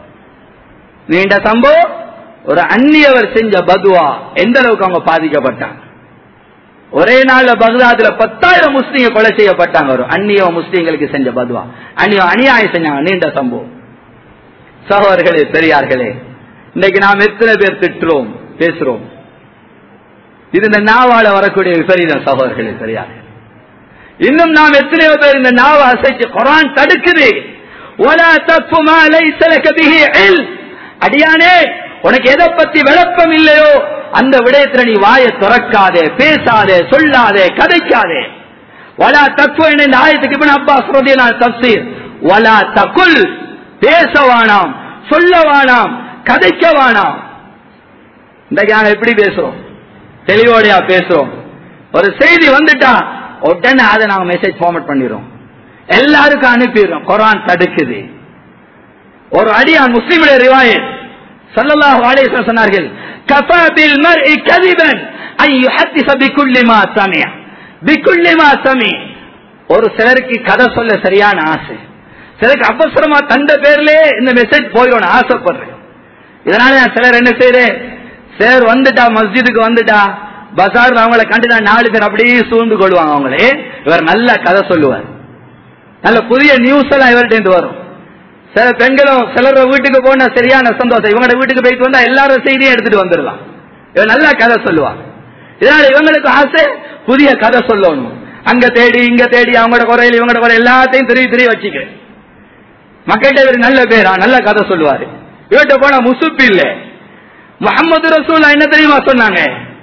நீண்ட சம்பவம் ஒரு அந்நியவர் செஞ்ச பதுவா எந்த அளவுக்கு அவங்க பாதிக்கப்பட்டாங்க ஒரே நாள்ல பகதாதுல பத்தாயிரம் முஸ்லீங்க கொலை செய்யப்பட்டாங்க ஒரு அந்நிய முஸ்லீம்களுக்கு செஞ்ச பதுவா அந்நிய அநியாயம் செஞ்சாங்க நீண்ட சம்பவம் சகோதரர்களே பெரியார்களே இன்னைக்கு நாம் எத்தனை பேர் திட்டுறோம் பேசுறோம் இது இந்த நாவால வரக்கூடிய விபரீதம் சகோதரர்களே பெரியார்கள் இன்னும் நாம் எத்தனையோ பேர் இந்த நாவை அசைச்சு குரான் தடுக்குது وَلَا تَقْفُ مَا لَيْسَ لَكَ بِهِ عِلْمٌ. அடியானே உனக்கு எதை பத்தி விளக்கம் இல்லையோ அந்த விடயத்துல நீ வாயை திறக்காதே பேசாதே சொல்லாதே கதைக்காதே வலா தக்குவ இந்த ஆயத்துக்கு இப்ப அப்பாஸ் ரதியல்லாஹு தஃசீர் வலா தகுல் பேச வேணாம் சொல்ல வேணாம் கதைக்க வேணாம் இன்றைக்கு நாங்க எப்படி பேசுறோம் தெளிவோடையா பேசுறோம் ஒரு செய்தி வந்துட்டா உடனே அதை நாங்க மெசேஜ் ஃபார்மட் பண்ணிடுறோம் எல்லாருக்கும் அனுப்பிடுறோம் குரான் தடுக்குது ஒரு அடியான் முஸ்லிமுடைய ரிவாயத் ஸல்லல்லாஹு அலைஹி வஸல்லம் சொன்னார்கள் கஃபா பில் மர்இ கதிபன் அன் யுஹத்திஸ பிகுல்லி மா சமிஅ பிகுல்லி மா சமி ஒரு சிலருக்கு கதை சொல்ல சரியான ஆசை சிலருக்கு அவசரமா தந்த பேர்லயே இந்த மெசேஜ் போயிடும் ஆசைப்படுறேன் இதனால நான் சிலர் என்ன செய்யறேன் சிலர் வந்துட்டா மஸ்ஜிதுக்கு வந்துட்டா பசார்ல அவங்கள கண்டுட்டா நாலு பேர் அப்படியே சூழ்ந்து கொள்வாங்க அவங்களே இவர் நல்ல கதை சொல்லுவார் நல்ல புதிய நியூஸ் எல்லாம் இவர்கிட்ட இருந்து வரும் சில பெண்களும் சிலர் வீட்டுக்கு போனா சரியான சந்தோஷம் இவங்களோட வீட்டுக்கு போயிட்டு வந்தா எல்லாரும் செய்தியும் எடுத்துட்டு வந்துடலாம் இவன் நல்ல கதை சொல்லுவான் இதனால இவங்களுக்கு ஆசை புதிய கதை சொல்லணும் அங்க தேடி இங்க தேடி அவங்களோட குறையில் இவங்களோட குறை எல்லாத்தையும் திரும்பி திரும்பி வச்சுக்க மக்கள்கிட்ட இவர் நல்ல பேரா நல்ல கதை சொல்லுவாரு இவர்கிட்ட போனா முசுப்பு இல்ல முகமது ரசூல்லா என்ன தெரியுமா சொன்னாங்க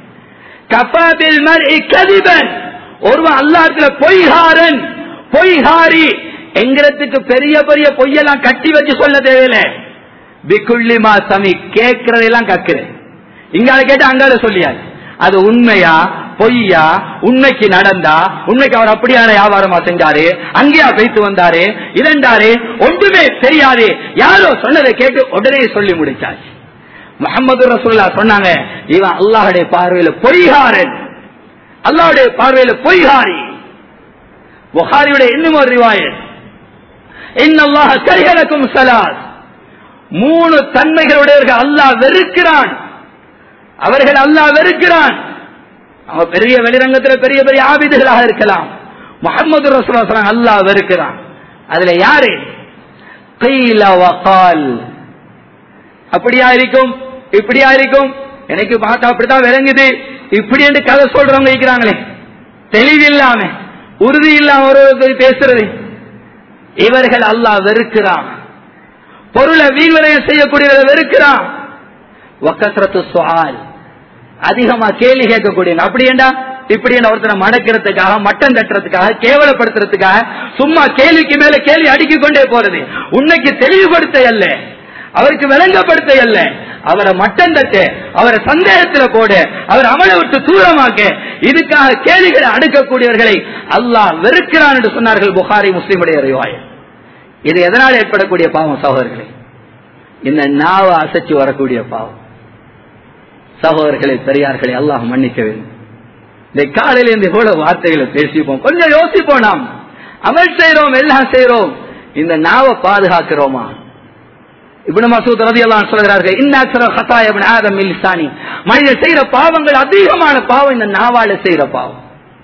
கபாபில் மர்இ கதிபன் ஒருவன் அல்லாஹ்ல பொய்காரன் பொய்காரி எங்கிறதுக்கு பெரிய பெரிய பொய்யெல்லாம் கட்டி வச்சு சொல்ல தேவையில்ல பிக்குள்ளிமா சமி கேட்கறதெல்லாம் கக்குறேன் இங்கால கேட்டு அங்கால சொல்லியாரு அது உண்மையா பொய்யா உண்மைக்கு நடந்தா உண்மைக்கு அவர் அப்படியான வியாபாரமா செஞ்சாரு அங்கேயா பேத்து வந்தாரு இரண்டாரு ஒன்றுமே தெரியாது யாரோ சொன்னதை கேட்டு உடனே சொல்லி முடிச்சாச்சு முகமது ரசூல்லா சொன்னாங்க இவன் அல்லாஹுடைய பார்வையில பொய்காரன் அல்லாஹுடைய பார்வையில பொய்காரி புகாரியுடைய இன்னும் ஒரு ரிவாயத் இன்னல்லாஹ கரிகலக்கும் சலாத் மூணு தன்மைகளுடையவர்கள் அல்லாஹ் வெறுக்கிறான் அவர்கள் அல்லாஹ் வெறுக்கிறான் அவங்க பெரிய வெளிரங்கத்துல பெரிய பெரிய ஆபிதுகளாக இருக்கலாம் முகமது ரசூலா சொல்றாங்க அல்லாஹ் வெறுக்கிறான் அதுல யாரு கீல வகால் அப்படியா இருக்கும் இப்படியா இருக்கும் எனக்கு பார்த்தா அப்படித்தான் விளங்குது இப்படி என்று கதை சொல்றவங்க இருக்கிறாங்களே தெளிவில்லாம உறுதி இல்லாம ஒரு பேசுறது இவர்கள் அல்லாஹ் வெறுக்கிறான் பொருளை வீண்வரையம் செய்யக்கூடியவரை வெறுக்கிறான் வக்கசரத்து சுவால் அதிகமா கேள்வி கேட்கக்கூடிய அப்படி ஏண்டா இப்படி என்ன ஒருத்தனை மடக்கிறதுக்காக மட்டம் தட்டுறதுக்காக கேவலப்படுத்துறதுக்காக சும்மா கேள்விக்கு மேல கேள்வி அடுக்கிக் கொண்டே போறது உன்னைக்கு தெளிவுபடுத்த அல்ல அவருக்கு விளங்கப்படுத்த அல்ல அவரை மட்டம் தட்ட அவரை சந்தேகத்துல போட அவர் அமலை விட்டு தூரமாக்க இதுக்காக கேள்விகளை அடுக்கக்கூடியவர்களை அல்லாஹ் வெறுக்கிறான் என்று சொன்னார்கள் புகாரி முஸ்லிமுடைய ரிவாயம் இது எதனால் ஏற்படக்கூடிய பாவம் சகோதரர்களே இந்த நாவை அசைச்சு வரக்கூடிய பாவம் சகோதரர்களே பெரியார்களே அல்லாஹ் மன்னிக்க வேண்டும் இந்த காலையில இருந்து எவ்வளவு வார்த்தைகளை பேசிப்போம் கொஞ்சம் யோசிப்போம் நாம் அமல் செய்யறோம் எல்லாம் செய்யறோம் இந்த நாவை பாதுகாக்கிறோமா இப்னு மசூத் ரலியல்லாஹு அன்ஹு சொல்கிறார்கள் இன்னக்ஸர ஹதாய இப்னு ஆதம் மின் லிசானி மனிதர் செய்யற பாவங்கள் அதிகமான பாவம் இந்த நாவால செய்யற பாவம்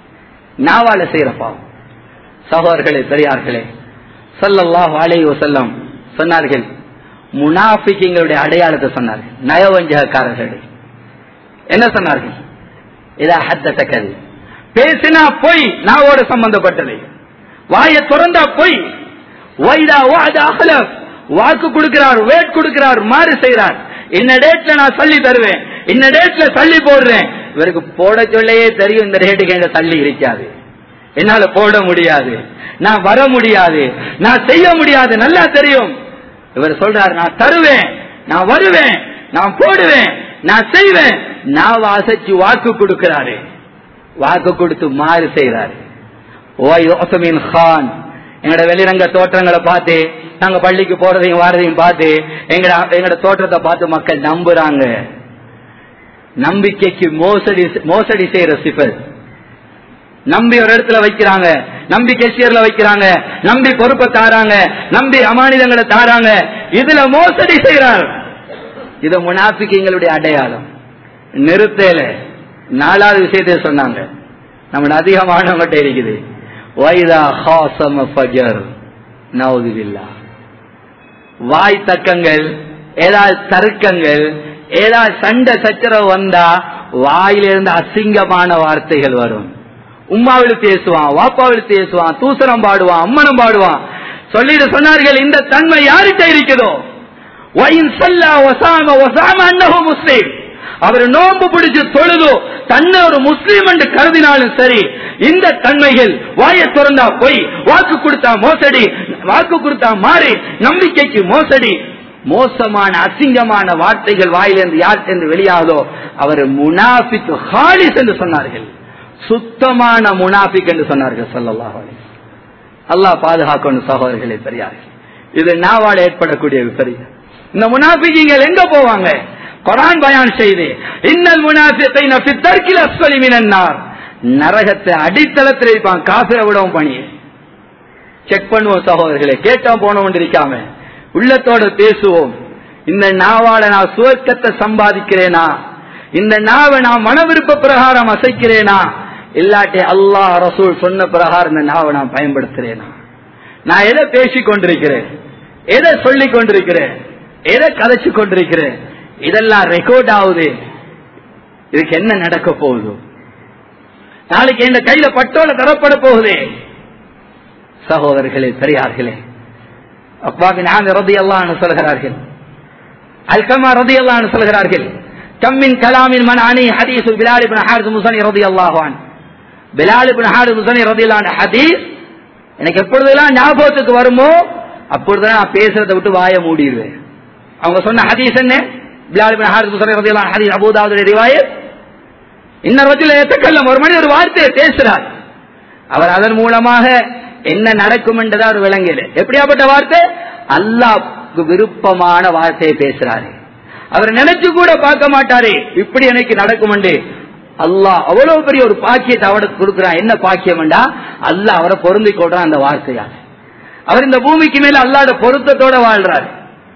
நாவால செய்யற பாவம் சகோதரர்களே பெரியார்களே ஸல்லல்லாஹு அலைஹி வஸல்லம் சொன்னார்கள் முனாஃபிக்குங்களுடைய அடையாளத்தை சொன்னார்கள் நயவஞ்சகக்காரர்கள் என்ன சொன்னார்கள் இதா ஹத்தத கதி பேசினா பொய் நாவோட சம்பந்தப்பட்டது வாயை திறந்தா பொய் வைதா வாத அஹ்லஃப் வாக்கு கொடுக்கிறார் வேட் கொடுக்கிறார் மாறு செய்கிறார் இந்த டேட்ல நான் சல்லி தருவேன் இந்த டேட்ல சல்லி போடுறேன் இவருக்கு போட சொல்லையே தெரியும் இந்த ரேட்டுக்கு எங்க சல்லி இருக்காது என்னால போட முடியாது நான் வர முடியாது நான் செய்ய முடியாது நல்லா தெரியும் இவர் சொல்றாரு நான் தருவேன் நான் வருவேன் நான் போடுவேன் நான் செய்வேன் நான் வாசச்சு வாக்கு கொடுக்கிறாரு வாக்கு கொடுத்து மாறு செய்யறாரு ஓய் ஓசமின் கான் எங்கட வெளிரங்க தோற்றங்களை பார்த்து நாங்க பள்ளிக்கு போறதையும் வாரதையும் பார்த்து எங்கட எங்கட தோற்றத்தை பார்த்து மக்கள் நம்புறாங்க நம்பிக்கைக்கு மோசடி மோசடி செய்யற சிஃபர் நம்பி ஒரு இடத்துல வைக்கிறாங்க நம்பி கெஷியர்ல வைக்கிறாங்க நம்பி பொறுப்பை தாராங்க நம்பி அமானிதங்களை தாராங்க இதுல மோசடி செய்யறாங்க இது முனாபிக்கங்களுடைய அடையாளம் நிறுத்தல நாலாவது விஷயத்தை சொன்னாங்க நம்ம அதிகமானவங்கிட்ட இருக்குது வைதா ஹாசம ஃபஜர் நவுதுபில்லா வாய் தக்கங்கள் ஏதாவது தர்க்கங்கள் ஏதாவது சண்டை சச்சரவு வந்தா வாயிலிருந்து அசிங்கமான வார்த்தைகள் வரும் உம்மாவில் பேசுவான் வாப்பாவில் பேசுவான் தூசரம் பாடுவான் அம்மனம் பாடுவான் சொல்லிட்டு சொன்னார்கள் இந்த தன்மை யார்கிட்ட இருக்குதோ வயின் சல்லா ஒசாம ஒசாம அன்னஹு முஸ்லீம் அவர் நோன்பு பிடிச்சு தொழுதோ தன்னை ஒரு முஸ்லீம் என்று கருதினாலும் சரி இந்த தன்மைகள் வாயை திறந்தா பொய் வாக்கு கொடுத்தா மோசடி வாக்கு கொடுத்தா மாறி நம்பிக்கைக்கு மோசடி மோசமான அசிங்கமான வார்த்தைகள் வாயிலிருந்து யார்கிட்ட வெளியாகுதோ அவர் முனாஃபிக் ஹாலிஸ் என்று சொன்னார்கள் சுத்தமான முனாஃபிக் என்று சொன்னார்கள் ஸல்லல்லாஹு அலைஹி வஸல்லம். அல்லாஹ் பாதுகாக்கணும் சகோதரர்களே பெரியார்கள் இது நாவால் ஏற்படக்கூடிய விபரீதம் இந்த முனாஃபிகீங்கள் எங்க போவாங்க குரான் பயான் செய்து இன்னல் முனாஃபிகைன ஃபி தர்கில் அஸ்ஃபலி மினன் நார் நரகத்தை அடித்தளத்தில் இருப்பான் காபிர விடவும் பணியே செக் பண்ணுவோம் சகோதரர்களே கேட்டோம் போனோம் இருக்காம உள்ளத்தோட பேசுவோம் இந்த நாவால நான் சுவர்க்கத்தை சம்பாதிக்கிறேனா இந்த நாவை நான் மன விருப்ப பிரகாரம் அசைக்கிறேனா இல்லாட்டி அல்லாஹ் ரசூல் சொன்ன பிரகாரம் இந்த நாவை நான் பயன்படுத்துறேனா நான் எதை பேசிக் கொண்டிருக்கிறேன் எதை சொல்லிக் கொண்டிருக்கிறேன் எதை கதைச்சு கொண்டிருக்கிறேன் இதெல்லாம் ரெக்கார்ட் ஆகுது இதுக்கு என்ன நடக்க போகுது நாளைக்கு என் கையில பட்டோல தரப்பட போகுதே சகோதரர்களே பெரியார்களே அப்பாக்கு நான் ரதி அல்லான்னு சொல்கிறார்கள் அல்கமா ரதி அல்லான்னு சொல்கிறார்கள் கம்மின் கலாமின் மன அணி ஹதீஸ் பிலால் இப்னு ஹாரிஸ் முசனி ரதி அல்லாஹான் பிலால் இப்னு ஹாரிஸ் முசனி ரதி அல்லாஹ் ஹதீஸ் எனக்கு எப்பொழுதெல்லாம் ஞாபகத்துக்கு வருமோ அப்பொழுதுதான் நான் பேசுறதை விட்டு வாய மூடிடுவேன் அவங்க சொன்ன ஹதீஸ் என்ன பிலால் இப்னு ஹாரிஸ் முசனி ரதி அல்லாஹ் ஹதீஸ் அபூதாவுடைய ரிவாயத் இன்னொரு வச்சில் எத்தக்கல்லம் ஒரு மனிதர் ஒரு வார்த்தையை பேசுறார் அவர் அதன் மூலமாக என்ன நடக்கும் என்றதை அவர் விளங்கல எப்படியாப்பட்ட வார்த்தை அல்லாஹ்க்கு விருப்பமான வார்த்தையை பேசுறாரு அவர் நினைச்சு கூட பார்க்க மாட்டாரு இப்படி எனக்கு நடக்கும் அல்லாஹ் அவ்வளவு பெரிய ஒரு பாக்கியத்தை அவருக்கு கொடுக்கிறான் என்ன பாக்கியம் வேண்டா அல்லாஹ் அவரை பொருந்தி கொள்றான் அந்த வார்த்தையால் அவர் இந்த பூமிக்கு மேல அல்லாத பொருத்தத்தோட வாழ்றாரு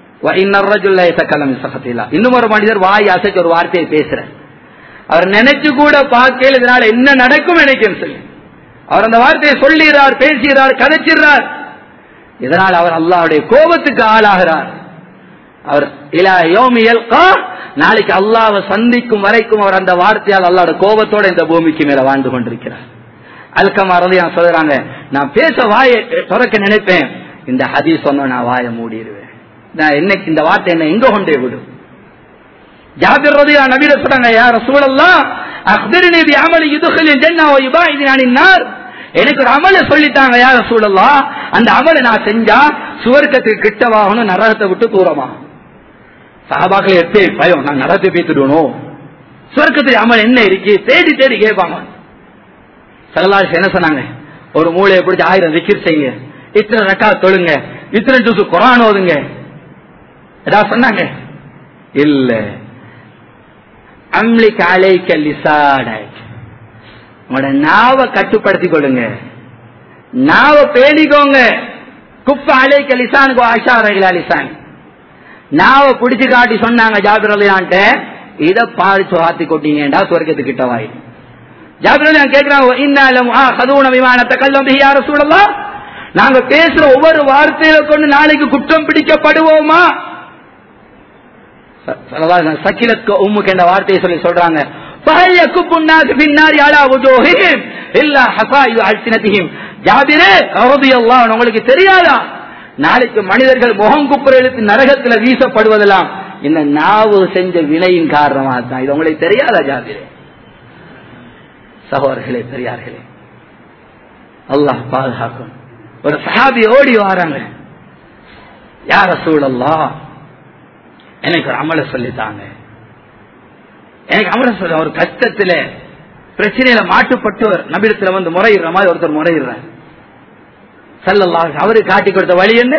இன்னும் ஒரு மனிதர் வாய் அசைச்சு ஒரு வார்த்தையை பேசுறார் அவர் நினைச்சு கூட பார்க்கல இதனால என்ன நடக்கும் நினைக்கும் சொல்லி அவர் அந்த வார்த்தையை சொல்லுகிறார் பேசுகிறார் கதைச்சிடுறார் இதனால் அவர் அல்லாஹ்வுடைய கோபத்துக்கு ஆளாகிறார் அவர் இலா யோமியல் நாளைக்கு அல்லாவை சந்திக்கும் வரைக்கும் அவர் அந்த வார்த்தையால் அல்லாவோட கோபத்தோட இந்த பூமிக்கு மேல வாழ்ந்து கொண்டிருக்கிறார் அல்கமா ரலியான் சொல்றாங்க நான் பேச வாயை துறக்க நினைப்பேன் இந்த ஹதீஸ் சொன்ன நான் வாயை மூடிடுவேன் நான் என்னைக்கு இந்த வார்த்தை என்ன எங்க கொண்டே விடும் ஜாபிர் ரதியா நபீர சொல்றாங்க யார் சூழல்லாம் அக்பரினி பி அமலி யுதுகலின் ஜன்னா வ யுபாயிதின் அனின் நார் எனக்கு ஒரு அமலை சொல்லிட்டாங்க யார சூழல்லாம் அந்த அமலை நான் செஞ்சா சுவர்க்கத்துக்கு கிட்டவாகணும் நரகத்தை விட்டு தூரமா சஹாபாக்கள் எப்பே பயம் நான் நரகத்தை பேத்துடணும் சுவர்க்கத்துக்கு அமல் என்ன இருக்கு தேடி தேடி கேட்பாங்க சரலாஜ் என்ன சொன்னாங்க ஒரு மூளையை பிடிச்சி ஆயிரம் விக்கிர் செய்யுங்க இத்தனை ரக்கா தொழுங்க இத்தனை ஜூசு குரான் ஓதுங்க ஏதாவது சொன்னாங்க இல்ல அம்லி காலை கல்லிசாடாய் உங்களோட நாவை கட்டுப்படுத்தி கொள்ளுங்க நாவை பேணிக்கோங்க குப்ப அலைக்க லிசானுக்கு ஆஷாரைகளா லிசான் நாவை பிடிச்சு காட்டி சொன்னாங்க ஜாபிர் அலியான்ட்ட இதை பாதிச்சு வாத்தி கொட்டீங்கடா சொர்க்கத்துக்கு கிட்ட வாய் ஜாபிர் அலியான் கேட்கிறாங்க இன்னாலும் ஆ கதூன விமானத்தை கல்லம் யார சூழலாம் நாங்க பேசுற ஒவ்வொரு வார்த்தையில கொண்டு நாளைக்கு குற்றம் பிடிக்கப்படுவோமா சக்கிலத்துக்கு உம்முக்கு என்ற வார்த்தையை சொல்லி சொல்றாங்க فهل يكب الناس في النار على وجوههم الا حصائد السنتهم ஜாபிரே ரலியல்லாஹு அன்ஹு உங்களுக்கு தெரியாதா நாளைக்கு மனிதர்கள் முகம் குப்புற எழுத்து நரகத்துல வீசப்படுவதெல்லாம் இந்த நாவு செஞ்ச வினையின் காரணமாக தான் இது உங்களுக்கு தெரியாதா ஜாபிரே சகோதரர்களே பெரியார்களே அல்லாஹ் பாதுகாக்கும் ஒரு சஹாபி ஓடி வராங்க யார சூழல்லா எனக்கு ஒரு அமலை சொல்லித்தாங்க எனக்கு அமர சொல்ல ஒரு கஷ்டத்துல பிரச்சனையில மாட்டுப்பட்டு நபிடத்துல வந்து முறையிடுற மாதிரி ஒருத்தர் முறையிடுறார் செல்லல்லா அவரு காட்டி கொடுத்த வழி என்ன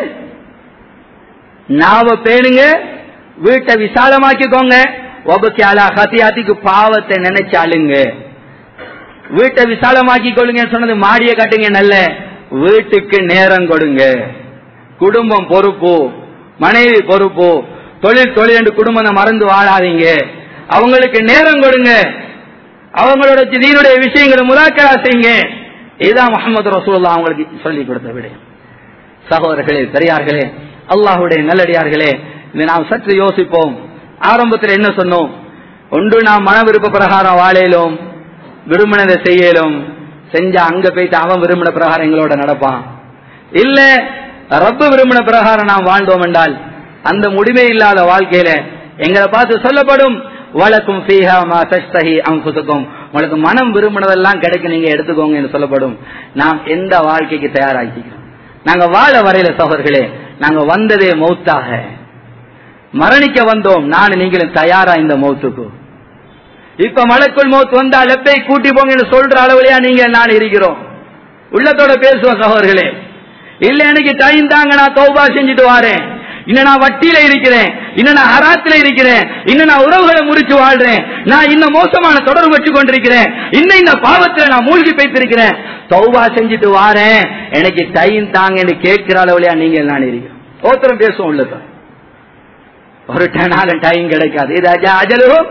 நாவ பேணுங்க வீட்டை விசாலமாக்கிக்கோங்க ஒபக்கியாலா கத்தியாத்திக்கு பாவத்தை நினைச்சாளுங்க வீட்டை விசாலமாக்கி கொள்ளுங்க சொன்னது மாடியை கட்டுங்க நல்ல வீட்டுக்கு நேரம் கொடுங்க குடும்பம் பொறுப்பு மனைவி பொறுப்பு தொழில் தொழில் என்று குடும்பத்தை மறந்து வாழாதீங்க அவங்களுக்கு நேரம் கொடுங்க அவங்களோட தீனுடைய விஷயங்களை முலாக்கரா செய்யுங்க இதுதான் முகமது ரசூல்லா அவங்களுக்கு சொல்லி கொடுத்த விடயம் சகோதரர்களே பெரியார்களே அல்லாஹுடைய நல்லடியார்களே இதை நாம் சற்று யோசிப்போம் ஆரம்பத்தில் என்ன சொன்னோம் ஒன்று நாம் மன விருப்ப பிரகாரம் வாழையிலும் விரும்பினதை செய்யலும் செஞ்சா அங்க போயிட்டு அவன் விரும்பின பிரகாரம் எங்களோட நடப்பான் இல்ல ரப்பு விரும்பின பிரகாரம் நாம் வாழ்ந்தோம் என்றால் அந்த முடிவே இல்லாத வாழ்க்கையில எங்களை பார்த்து சொல்லப்படும் வழக்கும் ஃபீஹா மா தஷ்தஹி அன்ஃபுசுக்கும் உங்களுக்கு மனம் விரும்பினதெல்லாம் கிடைக்கும் நீங்க எடுத்துக்கோங்க என்று சொல்லப்படும் நாம் எந்த வாழ்க்கைக்கு தயாராகிக்கிறோம் நாங்க வாழ வரையில சகோதரர்களே நாங்க வந்ததே மௌத்தாக மரணிக்க வந்தோம் நான் நீங்களும் தயாரா இந்த மௌத்துக்கு இப்ப மலக்குள் மௌத் வந்தா லெப்பை கூட்டி போங்கன்னு சொல்ற அளவுலயா நீங்க நான் இருக்கிறோம் உள்ளத்தோட பேசுவோம் சகோதரர்களே இல்ல எனக்கு டைம் தாங்க நான் தௌபா செஞ்சுட்டு வாரேன் இன்னும் நான் வட்டியில இருக்கிறேன் இன்னும் நான் ஹராத்துல இருக்கிறேன் இன்னும் நான் உறவுகளை முறிச்சு வாழ்றேன் நான் இன்னும் மோசமான தொடர்பு வச்சு கொண்டிருக்கிறேன் இன்னும் இந்த பாவத்துல நான் மூழ்கி போய்த்திருக்கிறேன் தௌபா செஞ்சுட்டு வாரேன் எனக்கு டைம் தாங்கன்னு கேட்கிற அளவுலயா நீங்க நான் இருக்கிறோம் ஒருத்தரம் பேசுவோம் உள்ளத ஒரு நாள் டைம் கிடைக்காது இது அஜா அஜலும்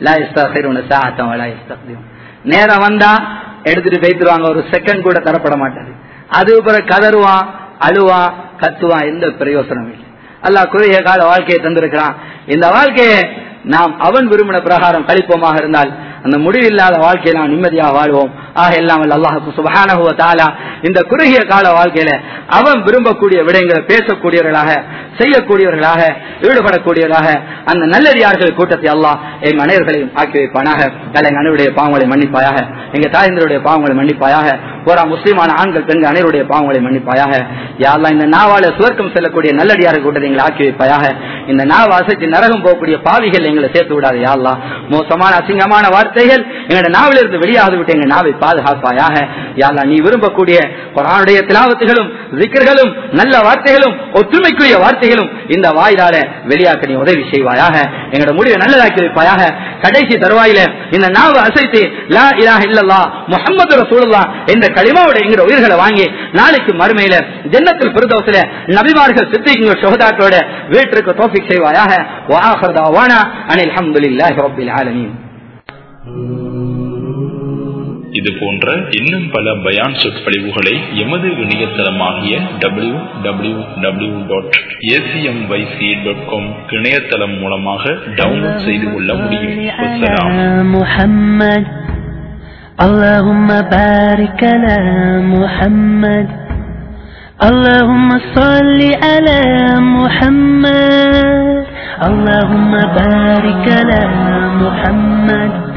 நேரம் வந்தா எடுத்துட்டு போய்த்துருவாங்க ஒரு செகண்ட் கூட தரப்பட மாட்டாது அது பிறகு கதறுவான் அழுவான் கத்துவான் எந்த பிரயோசனம் இல்லை அல்லாஹ் குறுகிய கால வாழ்க்கையை தந்திருக்கிறான் இந்த வாழ்க்கையை நாம் அவன் விரும்பின பிரகாரம் கழிப்போமாக இருந்தால் அந்த முடிவில்லாத வாழ்க்கையை நாம் நிம்மதியாக வாழ்வோம் ஆக எல்லாம் அல்லாஹுக்கு சுபஹானஹுவ தாலா இந்த குறுகிய கால வாழ்க்கையில அவன் விரும்பக்கூடிய விடயங்களை பேசக்கூடியவர்களாக செய்யக்கூடியவர்களாக ஈடுபடக்கூடியவர்களாக அந்த நல்லடியார்கள் கூட்டத்தை அல்லாஹ் என் மனைவர்களையும் ஆக்கி வைப்பானாக எங்கள் அனைவருடைய பாவங்களை மன்னிப்பாயாக எங்க தாயந்தருடைய பாவங்களை மன்னிப்பாயாக போரா முஸ்லிமான ஆண்கள் பெண்கள் அனைவருடைய பாவங்களை மன்னிப்பாயாக யாரெல்லாம் இந்த நாவால சுவர்க்கம் செல்லக்கூடிய நல்லடியார்கள் கூட்டத்தை எங்களை ஆக்கி வைப்பாயாக இந்த நாவ அசைத்து நரகம் போகக்கூடிய பாவிகள் எங்களை சேர்த்து விடாது யாரெல்லாம் மோசமான அசிங்கமான வார்த்தைகள் எங்களோட நாவிலிருந்து வெளியாகி விட்டு எங்க நாவை பாதுகாப்பாயாக யாரெல்லாம் நீ விரும்பக்கூடிய குரானுடைய திலாவத்துகளும் விக்கர்களும் நல்ல வார்த்தைகளும் ஒற்றுமைக்குரிய வார்த்தைகளும் இந்த வாயிலால வெளியாக்க நீ உதவி செய்வாயாக எங்களோட முடிவை நல்லதாக்கி வைப்பாயாக கடைசி தருவாயில இந்த நாவை அசைத்து லா இலாஹ இல்லல்லா முஹம்மது ரசூலுல்லாஹ் என்ற களிமாவோட எங்கிற உயிர்களை வாங்கி நாளைக்கு மறுமையில ஜன்னத்தில் பிரதோசில நபிமார்கள் சித்திக்குங்க சுகதாக்களோட வீட்டிற்கு தோஃபிக் செய்வாயாக வாஹர் தாவானா அனில் அல்ஹம்துலில்லாஹி ரப்பில் ஆலமீன் இது போன்ற இன்னும் பல பயான் சொற்பொழிவுகளை எமது இணையதளமாகிய W W W dot ACMYC dot com இணையதளம் மூலமாக டவுன்லோட் செய்து கொள்ள முடியும் வஸ்ஸலாம். محمد اللهم بارك على محمد اللهم صل على محمد اللهم بارك على محمد